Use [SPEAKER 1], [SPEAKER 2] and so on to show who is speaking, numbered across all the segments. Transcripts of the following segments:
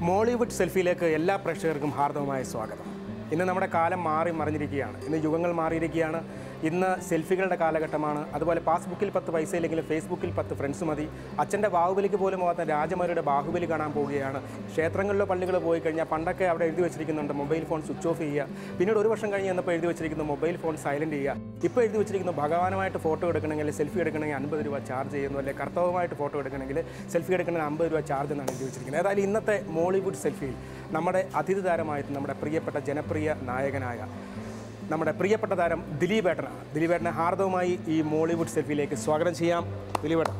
[SPEAKER 1] Mollywood സെൽഫിയിലേക്ക് എല്ലാ പ്രേക്ഷകർക്കും ഹാർദവമായ സ്വാഗതം ഇന്ന് നമ്മുടെ കാലം മാറി മറിഞ്ഞിരിക്കുകയാണ് ഇന്ന് യുഗങ്ങൾ മാറിയിരിക്കുകയാണ് ഇന്ന് സെൽഫികളുടെ കാലഘട്ടമാണ് അതുപോലെ പാസ്ബുക്കിൽ പത്ത് പൈസ ഇല്ലെങ്കിലും ഫേസ്ബുക്കിൽ പത്ത് ഫ്രണ്ട്സ് മതി അച്ഛൻ്റെ ബാഹുബലിക്ക് പോലും പോകാത്ത രാജമാരുടെ ബാഹുബലി കാണാൻ പോവുകയാണ് ക്ഷേത്രങ്ങളിലോ പള്ളികളോ പോയി കഴിഞ്ഞാൽ പണ്ടൊക്കെ അവിടെ എഴുതി വെച്ചിരിക്കുന്നുണ്ട് മൊബൈൽ ഫോൺ സ്വിച്ച് ഓഫ് ചെയ്യുക പിന്നീട് ഒരു വർഷം കഴിഞ്ഞ് എന്നപ്പോൾ എഴുതി വെച്ചിരിക്കുന്നു മൊബൈൽ ഫോൺ സൈലൻറ്റ് ചെയ്യുക ഇപ്പോൾ എഴുതി വെച്ചിരിക്കുന്നു ഭഗവാനുമായിട്ട് ഫോട്ടോ എടുക്കണമെങ്കിൽ സെൽഫി എടുക്കണമെങ്കിൽ അൻപത് രൂപ ചാർജ് ചെയ്യുന്നു അല്ലെങ്കിൽ കർത്തവമായിട്ട് ഫോട്ടോ എടുക്കണമെങ്കിൽ സെൽഫി എടുക്കണമെങ്കിൽ അമ്പത് രൂപ ചാർജ് എന്നാണ് എഴുതി വെച്ചിരിക്കുന്നത് ഏതായാലും ഇന്നത്തെ മോളിവുഡ് സെൽഫിയിൽ നമ്മുടെ അതിഥി താരമായിട്ട് നമ്മുടെ പ്രിയപ്പെട്ട ജനപ്രിയ നായകനായ നമ്മുടെ പ്രിയപ്പെട്ട താരം ദിലീപേട്ടനാണ് ദിലീപേട്ടനെ ഹാർദവമായി ഈ മോളിവുഡ് സെൽഫിയിലേക്ക് സ്വാഗതം ചെയ്യാം ദിലീപേട്ടൻ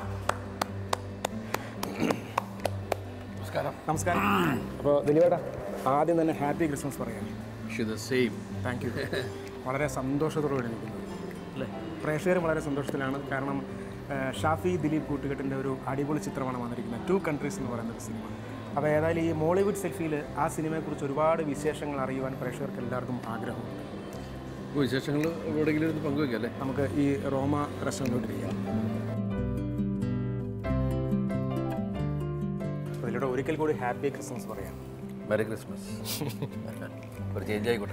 [SPEAKER 2] നമസ്കാരം
[SPEAKER 1] നമസ്കാരം അപ്പോൾ ദിലീപേട്ട ആദ്യം തന്നെ ഹാപ്പി ക്രിസ്മസ് പറയാം
[SPEAKER 2] wish the same
[SPEAKER 1] thank you വളരെ സന്തോഷത്തോടുകൂടി നിൽക്കുന്നത് അല്ലേ പ്രേക്ഷകരും വളരെ സന്തോഷത്തിലാണ് കാരണം ആ, ഷാഫി ദിലീപ് കൂട്ടുകെട്ടിൻ്റെ ഒരു അടിപൊളി ചിത്രമാണ് വന്നിരിക്കുന്നത് ടു കൺട്രീസ് എന്ന് പറയുന്ന ഒരു സിനിമ അപ്പോൾ ഏതായാലും ഈ മോളിവുഡ് സെൽഫിയിൽ ആ സിനിമയെക്കുറിച്ച് ഒരുപാട് വിശേഷങ്ങൾ അറിയുവാൻ പ്രേക്ഷകർക്ക് എല്ലാവർക്കും ആഗ്രഹമുണ്ട്
[SPEAKER 2] വിശേഷങ്ങൾ എവിടെയെങ്കിലും ഒന്ന് പങ്കുവെക്കാം അല്ലേ
[SPEAKER 1] നമുക്ക് ഈ റോമ റെസ്റ്റോറൻറ്റിലോട്ട് ചെയ്യാം അതിലൂടെ ഒരിക്കൽ കൂടി ഹാപ്പി ക്രിസ്മസ് പറയാം
[SPEAKER 2] മെറി ക്രിസ്മസ് ഒരു ചേഞ്ച് ആയിക്കോട്ടെ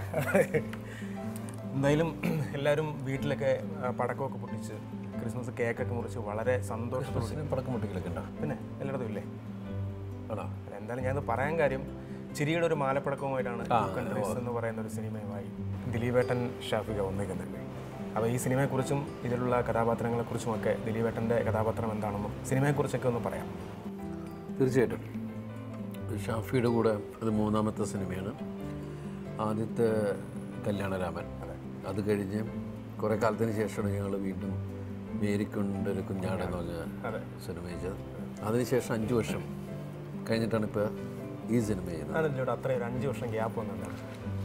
[SPEAKER 1] എന്തായാലും എല്ലാവരും വീട്ടിലൊക്കെ ആ, പടക്കമൊക്കെ പൊട്ടിച്ച് ക്രിസ്മസ് കേക്കൊക്കെ മുറിച്ച് വളരെ സന്തോഷത്തോടെ
[SPEAKER 2] ക്രിസ്മസിന് പടക്കം പൊട്ടിക്കലൊക്കെ ഉണ്ടോ
[SPEAKER 1] പിന്നെ എല്ലായിടത്തും ഇല്ലേ
[SPEAKER 2] ആണോ
[SPEAKER 1] അല്ല, എന്തായാലും ഞാനത് പറയാൻ കാര്യം ചിരിയുടെ ഒരു മാലപ്പടക്കവുമായിട്ടാണ് Two Countries എന്ന് പറയുന്ന ഒരു സിനിമയുമായി ദിലീപേട്ടൻ ഷാഫിക ഒന്നിക്കുന്നുണ്ട് അപ്പോൾ ഈ സിനിമയെക്കുറിച്ചും ഇതിലുള്ള കഥാപാത്രങ്ങളെക്കുറിച്ചുമൊക്കെ ദിലീപേട്ടൻ്റെ കഥാപാത്രം എന്താണെന്നും സിനിമയെക്കുറിച്ചൊക്കെ ഒന്ന് പറയാം
[SPEAKER 2] തീർച്ചയായിട്ടും ഷാഫിയുടെ കൂടെ അത് മൂന്നാമത്തെ സിനിമയാണ് ആദ്യത്തെ കല്യാണരാമൻ അത് കഴിഞ്ഞ് കുറേ കാലത്തിന് ശേഷമാണ് ഞങ്ങൾ വീണ്ടും മേരിക്കൊണ്ടൊരു കുഞ്ഞാടെന്ന് പറഞ്ഞ
[SPEAKER 1] അതെ.
[SPEAKER 2] സിനിമ ചെയ്തത് അതിനുശേഷം അഞ്ച് വർഷം കഴിഞ്ഞിട്ടാണ് ഇപ്പോൾ ഈ സിനിമ ചെയ്യുന്നത്
[SPEAKER 1] അതാണ് ഇതിലൂടെ അത്രയും ഒരു അഞ്ച് വർഷം ഗ്യാപ്പ് വന്നിട്ടാണ്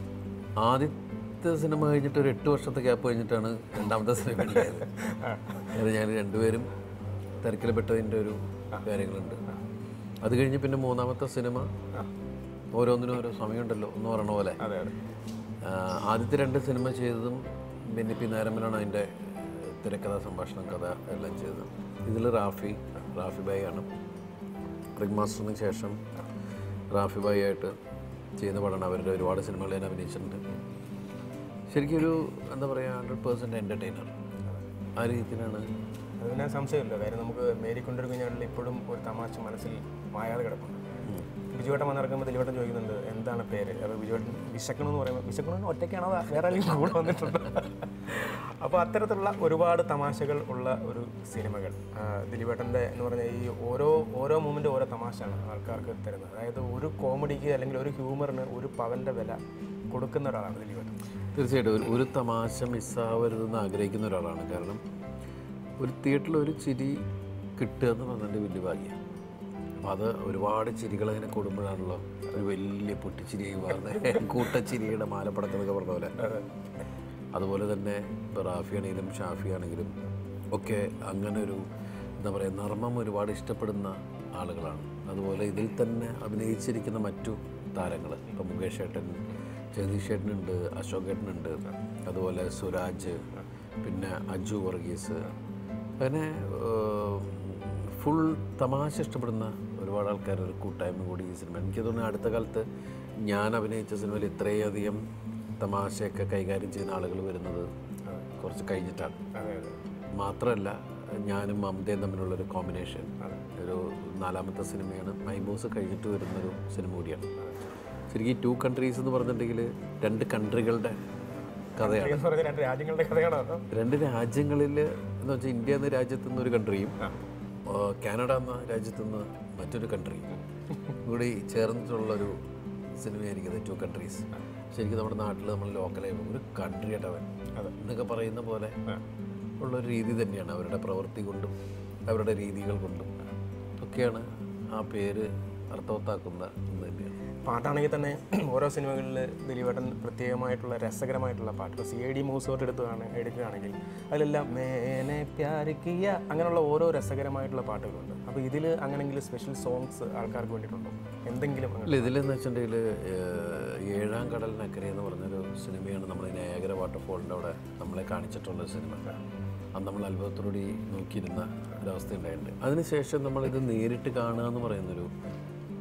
[SPEAKER 2] ആദ്യത്തെ സിനിമ കഴിഞ്ഞിട്ട് ഒരു എട്ട് വർഷത്തെ ഗ്യാപ്പ് കഴിഞ്ഞിട്ടാണ് രണ്ടാമത്തെ സിനിമ ഉണ്ടായത് അത് ഞാൻ രണ്ടുപേരും തിരക്കിൽപ്പെട്ടതിൻ്റെ ഒരു കാര്യങ്ങളുണ്ട് അത് കഴിഞ്ഞ് പിന്നെ മൂന്നാമത്തെ സിനിമ ഓരോന്നിനും ഓരോ സമയമുണ്ടല്ലോ എന്ന് പറയണ പോലെ
[SPEAKER 1] അതെ അതെ
[SPEAKER 2] ആ, ആദ്യത്തെ രണ്ട് സിനിമ ചെയ്തതും പിന്നെ പി നേരമ്പലാണ് അതിൻ്റെ തിരക്കഥ സംഭാഷണം കഥ എല്ലാം ചെയ്തത് ഇതിൽ റാഫി റാഫി ബായി ആണ് റിംഗ് മാസ്റ്ററിന് ശേഷം റാഫി ബായി ആയിട്ട് ചെയ്യുന്ന പടമാണ് അവരുടെ ഒരുപാട് സിനിമകൾ ഞാൻ അഭിനയിച്ചിട്ടുണ്ട് ശരിക്കും ഒരു എന്താ പറയുക ഹൺഡ്രഡ് പേഴ്സൻറ്റ് എൻ്റർടൈനർ ആ രീതിയിലാണ്
[SPEAKER 1] അത് പിന്നെ സംശയമില്ല കാര്യം നമുക്ക് മേരിക്കൊണ്ടൊരു കുഞ്ഞാണ്ടിൽ ഇപ്പോഴും ഒരു തമാശ മനസ്സിൽ മായാതെ കിടപ്പുണ്ട് ബിജുവേട്ടൻ വന്നിറങ്ങുമ്പോൾ ദിലീപേട്ടൻ ചോദിക്കുന്നുണ്ട് എന്താണ് പേര് അപ്പോൾ ബിജുവേട്ടൻ വിശക്കണം എന്ന് പറയുമ്പോൾ വിശക്കണം ഒറ്റയ്ക്കാണോ അതോ വേറെ ആരെങ്കിലും കൂടെ വന്നിട്ടുണ്ട് അപ്പോൾ അത്തരത്തിലുള്ള ഒരുപാട് തമാശകൾ ഉള്ള ഒരു സിനിമകൾ ആ, ദിലീപേട്ടൻ്റെ എന്ന് പറഞ്ഞാൽ ഈ ഓരോ ഓരോ മൂമെൻ്റ് ഓരോ തമാശയാണ് ആൾക്കാർക്ക് തരുന്നത് അതായത് ഒരു കോമഡിക്ക് അല്ലെങ്കിൽ ഒരു ഹ്യൂമറിന് ഒരു പവൻ്റെ വില കൊടുക്കുന്ന ഒരാളാണ് ദിലീപേട്ടൻ
[SPEAKER 2] തീർച്ചയായിട്ടും ഒരു ഒരു തമാശ മിസ്സാവരുതെന്ന് ആഗ്രഹിക്കുന്ന ഒരാളാണ് കാരണം ഒരു തിയേറ്ററിൽ ഒരു ചിരി കിട്ടുക എന്ന് പറഞ്ഞാൽ വലിയ ഭാഗ്യമാണ് അപ്പോൾ അത് ഒരുപാട് ചിരികൾ അങ്ങനെ കൊടുമ്പോഴാണല്ലോ ഒരു വലിയ പൊട്ടിച്ചിരിയായി മാറുന്നത് കൂട്ടച്ചിരിയുടെ മാലപ്പടക്കം പറഞ്ഞ പോലെ അതുപോലെ തന്നെ ഇപ്പോൾ റാഫി ആണെങ്കിലും ഷാഫി ആണെങ്കിലും ഒക്കെ അങ്ങനെ ഒരു എന്താ പറയുക നർമ്മം ഒരുപാട് ഇഷ്ടപ്പെടുന്ന ആളുകളാണ് അതുപോലെ ഇതിൽ തന്നെ അഭിനയിച്ചിരിക്കുന്ന മറ്റു താരങ്ങൾ ഇപ്പോൾ മുകേഷ് ഏട്ടൻ ജഗദീഷ് ഏട്ടനുണ്ട് അശോക് ഏട്ടനുണ്ട് അതുപോലെ സുരാജ് പിന്നെ അജു വർഗീസ് അങ്ങനെ ഫുൾ തമാശ ഇഷ്ടപ്പെടുന്ന ഒരുപാട് ആൾക്കാർ ഒരു കൂട്ടായ്മ കൂടി ഈ സിനിമ എനിക്ക് തോന്നുന്നു അടുത്ത കാലത്ത് ഞാൻ അഭിനയിച്ച സിനിമയിൽ ഇത്രയധികം തമാശയൊക്കെ കൈകാര്യം ചെയ്യുന്ന ആളുകൾ വരുന്നത് കുറച്ച് കഴിഞ്ഞിട്ടാണ്
[SPEAKER 1] അതെ അതെ
[SPEAKER 2] മാത്രമല്ല ഞാനും മമതയും തമ്മിലുള്ളൊരു കോമ്പിനേഷൻ ഒരു നാലാമത്തെ സിനിമയാണ് മൈബോസ് കഴിഞ്ഞിട്ട് വരുന്നൊരു സിനിമ കൂടിയാണ് ശരിക്കും ഈ ടു കൺട്രീസ് എന്ന് പറഞ്ഞിട്ടുണ്ടെങ്കിൽ രണ്ട് കൺട്രികളുടെ കഥയാണ്
[SPEAKER 1] എന്ന് പറഞ്ഞ രണ്ട് രാജ്യങ്ങളുടെ കഥയാണോ അതോ
[SPEAKER 2] രണ്ട് രാജ്യങ്ങളിൽ എന്ന് വെച്ചാൽ ഇന്ത്യ എന്ന രാജ്യത്തു നിന്ന് ഒരു കൺട്രിയും ആ, കാനഡ എന്ന രാജ്യത്തു നിന്ന് മറ്റൊരു കൺട്രിയും കൂടി ചേർന്നിട്ടുള്ളൊരു സിനിമയായിരിക്കും ടു കൺട്രീസ് ശരിക്കും നമ്മുടെ നാട്ടിൽ നമ്മൾ ലോക്കലായി ഒരു കൺട്രി ആയിട്ടവൻ എന്നൊക്കെ പറയുന്ന പോലെ ഉള്ളൊരു രീതി തന്നെയാണ് അവരുടെ പ്രവൃത്തി കൊണ്ടും അവരുടെ രീതികൾ കൊണ്ടും ഒക്കെയാണ് ആ പേര് അർത്ഥവത്താക്കുന്ന ഒന്ന് തന്നെയാണ്
[SPEAKER 1] പാട്ടാണെങ്കിൽ തന്നെ ഓരോ സിനിമകളിൽ ദിലീപേട്ടൻ പ്രത്യേകമായിട്ടുള്ള രസകരമായിട്ടുള്ള പാട്ട് ഇപ്പോൾ സി ഐ ഡി മൂസോട്ട് എടുത്തുകയാണ് എടുക്കുകയാണെങ്കിൽ അതിലെല്ലാം മേനെ പ്യാരിക്കിയ അങ്ങനെയുള്ള ഓരോ രസകരമായിട്ടുള്ള പാട്ടുകളുണ്ട് അപ്പോൾ ഇതിൽ അങ്ങനെങ്കിലും സ്പെഷ്യൽ സോങ്സ് ആൾക്കാർക്ക് വേണ്ടിയിട്ടുണ്ടോ എന്തെങ്കിലും അങ്ങനെ
[SPEAKER 2] അല്ല ഇതിലെന്ന് വെച്ചിട്ടുണ്ടെങ്കിൽ ഏഴാം കടലിനക്കരെ എന്ന് പറഞ്ഞൊരു സിനിമയാണ് നമ്മൾ നയാഗര വാട്ടർഫോളിൻ്റെ അവിടെ നമ്മളെ കാണിച്ചിട്ടുള്ള ഒരു സിനിമ അന്ന് നമ്മൾ അത്ഭുതത്തോടുകൂടി നോക്കിയിരുന്ന ഒരവസ്ഥ ഉണ്ടായിട്ടുണ്ട് അതിനുശേഷം നമ്മളിത് നേരിട്ട് കാണുക എന്ന് പറയുന്നൊരു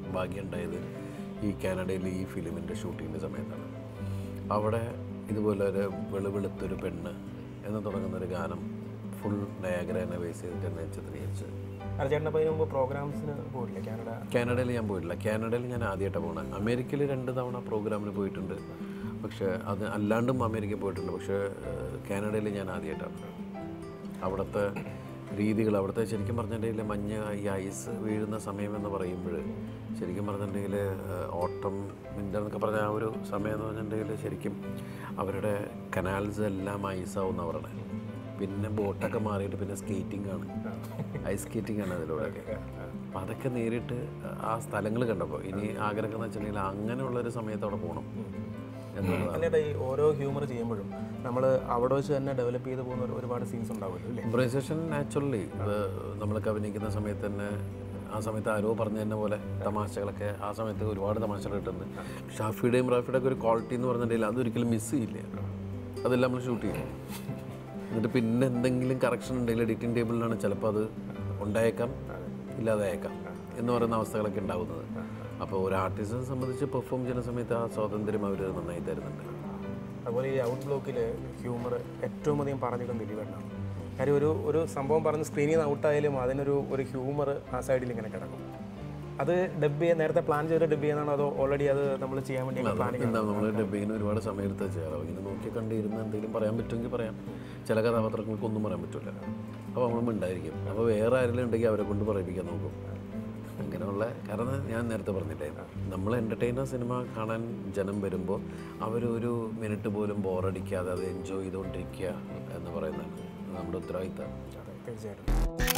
[SPEAKER 2] ഭാഗ്യം ഉണ്ടായത് ഈ കാനഡയിൽ ഈ ഫിലിമിൻ്റെ ഷൂട്ടിങ്ങിൻ്റെ സമയത്താണ് അവിടെ ഇതുപോലെ ഒരു വെളുവെളുത്തൊരു പെണ്ണ് എന്ന് തുടങ്ങുന്നൊരു ഗാനം ഫുൾ നയാഗ്രനെ ബേസ് ചെയ്തിട്ട് തന്നെ ചിത്രീകരിച്ചത്
[SPEAKER 1] അരച്ചേട്ടൻ അപ്പോൾ ഇതിന് മുമ്പ് പ്രോഗ്രാംസിന് പോയിട്ടില്ല കാനഡ
[SPEAKER 2] കാനഡയിൽ ഞാൻ പോയിട്ടില്ല കാനഡയിൽ ഞാൻ ആദ്യമായിട്ടാണ് പോകണത് അമേരിക്കയിൽ രണ്ട് തവണ പ്രോഗ്രാമിന് പോയിട്ടുണ്ട് പക്ഷേ അത് അല്ലാണ്ടും അമേരിക്കയിൽ പോയിട്ടുണ്ട് പക്ഷേ ഏഹ്, കാനഡയിൽ ഞാൻ ആദ്യമായിട്ടാണ് അവിടുത്തെ രീതികൾ അവിടുത്തെ ശരിക്കും പറഞ്ഞിട്ടുണ്ടെങ്കിൽ മഞ്ഞ് ഈ ഐസ് വീഴുന്ന സമയം എന്ന് പറയുമ്പോൾ ശരിക്കും പറഞ്ഞിട്ടുണ്ടെങ്കിൽ ഓട്ടം വിൻ്റർ എന്നൊക്കെ പറഞ്ഞ ആ ഒരു സമയം എന്ന് പറഞ്ഞിട്ടുണ്ടെങ്കിൽ ശരിക്കും അവരുടെ കനാൽസ് എല്ലാം ഐസാവുന്ന പറയണേ പിന്നെ ബോട്ടൊക്കെ മാറിയിട്ട് പിന്നെ സ്കേറ്റിംഗ് ആണ് ഐസ് സ്കേറ്റിംഗ് ആണ് അതിലൂടെയൊക്കെ അപ്പം അതൊക്കെ നേരിട്ട് ആ സ്ഥലങ്ങൾ കണ്ടപ്പോൾ ഇനി ആഗ്രഹം എന്ന് വെച്ചിട്ടുണ്ടെങ്കിൽ അങ്ങനെയുള്ളൊരു സമയത്ത് അവിടെ പോകണം എന്നുള്ളതാണ്
[SPEAKER 1] അല്ലേട്ടാ ഈ ഓരോ ഹ്യൂമർ ചെയ്യുമ്പോഴും നമ്മൾ അവിടെ വെച്ച് തന്നെ ഡെവലപ്പ് ചെയ്ത് പോകുന്ന ഒരു- ഒരുപാട് സീൻസ് ഉണ്ടാവുമല്ലോ അല്ലേ
[SPEAKER 2] ഇംപ്രൈസേഷൻ നാച്ചുറലി നമ്മളൊക്കെ അഭിനയിക്കുന്ന സമയത്ത് തന്നെ ആ സമയത്ത് ആരോ പറഞ്ഞ തന്നെ പോലെ തമാശകളൊക്കെ ആ സമയത്ത് ഒരുപാട് തമാശകൾ കിട്ടുന്നുണ്ട് ഷാഫിയുടെയും റാഫിയുടെ ഒക്കെ ഒരു ക്വാളിറ്റി എന്ന് പറഞ്ഞിട്ടുണ്ടെങ്കിൽ അതൊരിക്കലും മിസ് ചെയ്യില്ല അതെല്ലാം നമ്മൾ ഷൂട്ട് ചെയ്യും എന്നിട്ട് പിന്നെ എന്തെങ്കിലും കറക്ഷൻ ഉണ്ടെങ്കിൽ എഡിറ്റിംഗ് ടേബിളിലാണ് ചിലപ്പോൾ അത് ഉണ്ടായേക്കാം ഇല്ലാതായേക്കാം എന്ന് പറയുന്ന അവസ്ഥകളൊക്കെ ഉണ്ടാകുന്നത് അപ്പോൾ ഒരു ആർട്ടിസ്റ്റിനെ സംബന്ധിച്ച് പെർഫോം ചെയ്യുന്ന സമയത്ത് ആ സ്വാതന്ത്ര്യം അവർ നന്നായി തരുന്നുണ്ട്
[SPEAKER 1] അതുപോലെ ഈ ഔട്ട് ബ്ലോക്കിൽ ഹ്യൂമർ ഏറ്റവും അധികം പറഞ്ഞിരിക്കുന്നത് ദിലീപേട്ടനാണ് കാര്യം ഒരു ഒരു സംഭവം പറഞ്ഞ് സ്ക്രീനിൽ നിന്ന് ഔട്ടായാലും അതിനൊരു ഒരു ഹ്യൂമർ ആ സൈഡിൽ ഇങ്ങനെ കിടക്കും അത് ഡബ് ചെയ്യാൻ നേരത്തെ പ്ലാൻ ചെയ്ത് ഡബ് ചെയ്യാനാണോ അതോ ഓൾറെഡി അത് നമ്മൾ ചെയ്യാൻ വേണ്ടി പ്ലാനിങ്
[SPEAKER 2] എന്താ നമ്മൾ ഡബിങ്ങിന് ഒരുപാട് സമയം എടുത്ത് ചെയ്യാറ് ഇങ്ങനെ നോക്കി കണ്ടിരുന്ന് എന്തെങ്കിലും പറയാൻ പറ്റുമെങ്കിൽ പറയാം ചില കഥാപാത്രങ്ങൾക്ക് ഒന്നും പറയാൻ പറ്റില്ല അപ്പോൾ നമ്മൾ ഉണ്ടായിരിക്കും അപ്പോൾ വേറെ ആരെങ്കിലും ഉണ്ടെങ്കിൽ അവരെ കൊണ്ട് പറയിപ്പിക്കാൻ നോക്കും അങ്ങനെയുള്ള കാരണം ഞാൻ നേരത്തെ പറഞ്ഞില്ലേ നമ്മൾ എൻ്റർടൈനർ സിനിമ കാണാൻ ജനം വരുമ്പോൾ അവരൊരു മിനിറ്റ് പോലും ബോറടിക്കാതെ അത് എൻജോയ് ചെയ്തുകൊണ്ടിരിക്കുക എന്ന് പറയുന്നതാണ് അത് നമ്മുടെ ഉത്തരവാദിത്തം
[SPEAKER 1] തീർച്ചയായിട്ടും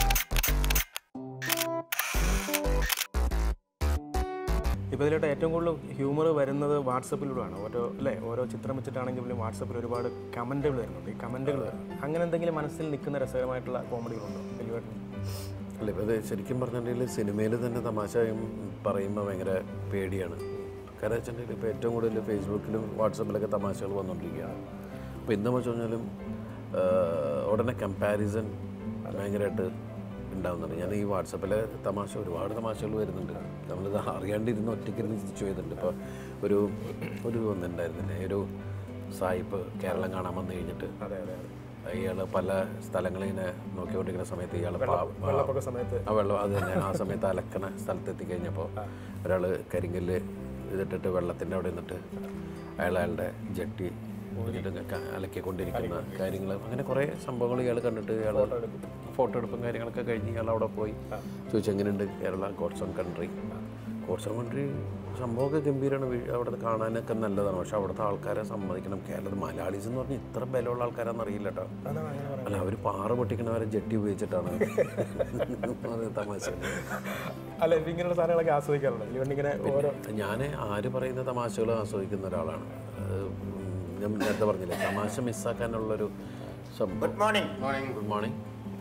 [SPEAKER 1] ഇപ്പോൾ ഇതിലോട്ട് ഏറ്റവും കൂടുതൽ ഹ്യൂമർ വരുന്നത് വാട്സപ്പിലൂടെയാണ് ഓരോ അല്ലേ ഓരോ ചിത്രം വെച്ചിട്ടാണെങ്കിൽ പോലും വാട്സപ്പിൽ ഒരുപാട് കമൻറ്റുകൾ വരുന്നുണ്ട് ഈ കമൻറ്റുകൾ വരുന്നത് അങ്ങനെ എന്തെങ്കിലും മനസ്സിൽ നിൽക്കുന്ന രസകരമായിട്ടുള്ള കോമഡികളുണ്ടോ ദിലീപേട്ടൻ
[SPEAKER 2] അല്ല ഇപ്പോൾ ഇത് ശരിക്കും പറഞ്ഞിട്ടുണ്ടെങ്കിൽ സിനിമയിൽ തന്നെ തമാശ പറയുമ്പോൾ ഭയങ്കര പേടിയാണ് കാരണം വെച്ചിട്ടുണ്ടെങ്കിൽ ഇപ്പോൾ ഏറ്റവും കൂടുതൽ ഫേസ്ബുക്കിലും വാട്സപ്പിലൊക്കെ തമാശകൾ വന്നുകൊണ്ടിരിക്കുകയാണ് അപ്പോൾ എന്തെന്ന് വെച്ച് കഴിഞ്ഞാലും ആഹ്, ഉടനെ കമ്പാരിസൺ ഭയങ്കരമായിട്ട് ഉണ്ടാകുന്നുണ്ട് ഞാൻ ഈ വാട്സപ്പിലെ തമാശ ഒരുപാട് തമാശകൾ വരുന്നുണ്ട് നമ്മളിത് അറിയാണ്ടിരുന്ന് ഒറ്റയ്ക്കിരുന്ന് തിരിച്ചു ചെയ്തിട്ടുണ്ട് ഇപ്പോൾ ഒരു ഒരു ഒന്നുണ്ടായിരുന്നില്ലേ ഒരു സായിപ്പ് കേരളം കാണാൻ വന്നു കഴിഞ്ഞിട്ട്
[SPEAKER 1] അതെ അതെ അതെ
[SPEAKER 2] ഇയാൾ പല സ്ഥലങ്ങളിങ്ങനെ നോക്കിക്കൊണ്ടിരിക്കുന്ന സമയത്ത് ഇയാൾ
[SPEAKER 1] വെള്ളപ്പൊക്ക സമയത്ത്
[SPEAKER 2] ആ വെള്ളം അത് തന്നെ ആ സമയത്ത് അലക്കണ സ്ഥലത്ത് എത്തിക്കഴിഞ്ഞപ്പോൾ ഒരാൾ കരിങ്കല്ല് ഇതിട്ടിട്ട് വെള്ളത്തിൻ്റെ അവിടെ നിന്നിട്ട് അയാൾ അയാളുടെ ജട്ടി ഊരിയിട്ട് ക- അലക്കിക്കൊണ്ടിരിക്കുന്ന കാര്യങ്ങൾ അങ്ങനെ കുറേ സംഭവങ്ങൾ ഇയാൾ കണ്ടിട്ട് ഇയാൾ ഫോട്ടോ എടുപ്പും കാര്യങ്ങളൊക്കെ കഴിഞ്ഞ് ഇയാൾ അവിടെ പോയി ചോദിച്ചു എങ്ങനെയുണ്ട് Kerala God's own country God's own country സംഭവമൊക്കെ ഗംഭീരമാണ് വീ- അവിടെ കാണാനൊക്കെ നല്ലതാണ് പക്ഷെ അവിടുത്തെ ആൾക്കാരെ സമ്മതിക്കണം കേരളത്തിൽ മലയാളീസ് എന്ന് പറഞ്ഞാൽ ഇത്ര ബലമുള്ള ആൾക്കാരാണെന്ന് അറിയില്ല കേട്ടോ
[SPEAKER 1] അതാണ് അങ്ങനെ പറയുന്നത്
[SPEAKER 2] അല്ല അവർ പാറ പൊട്ടിക്കണവരെ ജെട്ടി ഉപയോഗിച്ചിട്ടാണ് അത് തമാശ
[SPEAKER 1] അല്ല ഇപ്പം ഇങ്ങനെയുള്ള സാധനങ്ങളൊക്കെ ആസ്വദിക്കാറുണ്ട് ദിലീപേട്ടൻ ഇങ്ങനെ ഓരോ
[SPEAKER 2] ഞാൻ ആര് പറയുന്ന തമാശകളും ആസ്വദിക്കുന്ന ഒരാളാണ് അത് ഞാൻ നേരത്തെ പറഞ്ഞില്ലേ തമാശ മിസ്സാക്കാനുള്ളൊരു സംഭവം
[SPEAKER 3] ഗുഡ് മോർണിംഗ്
[SPEAKER 2] ഗുഡ് മോർണിംഗ്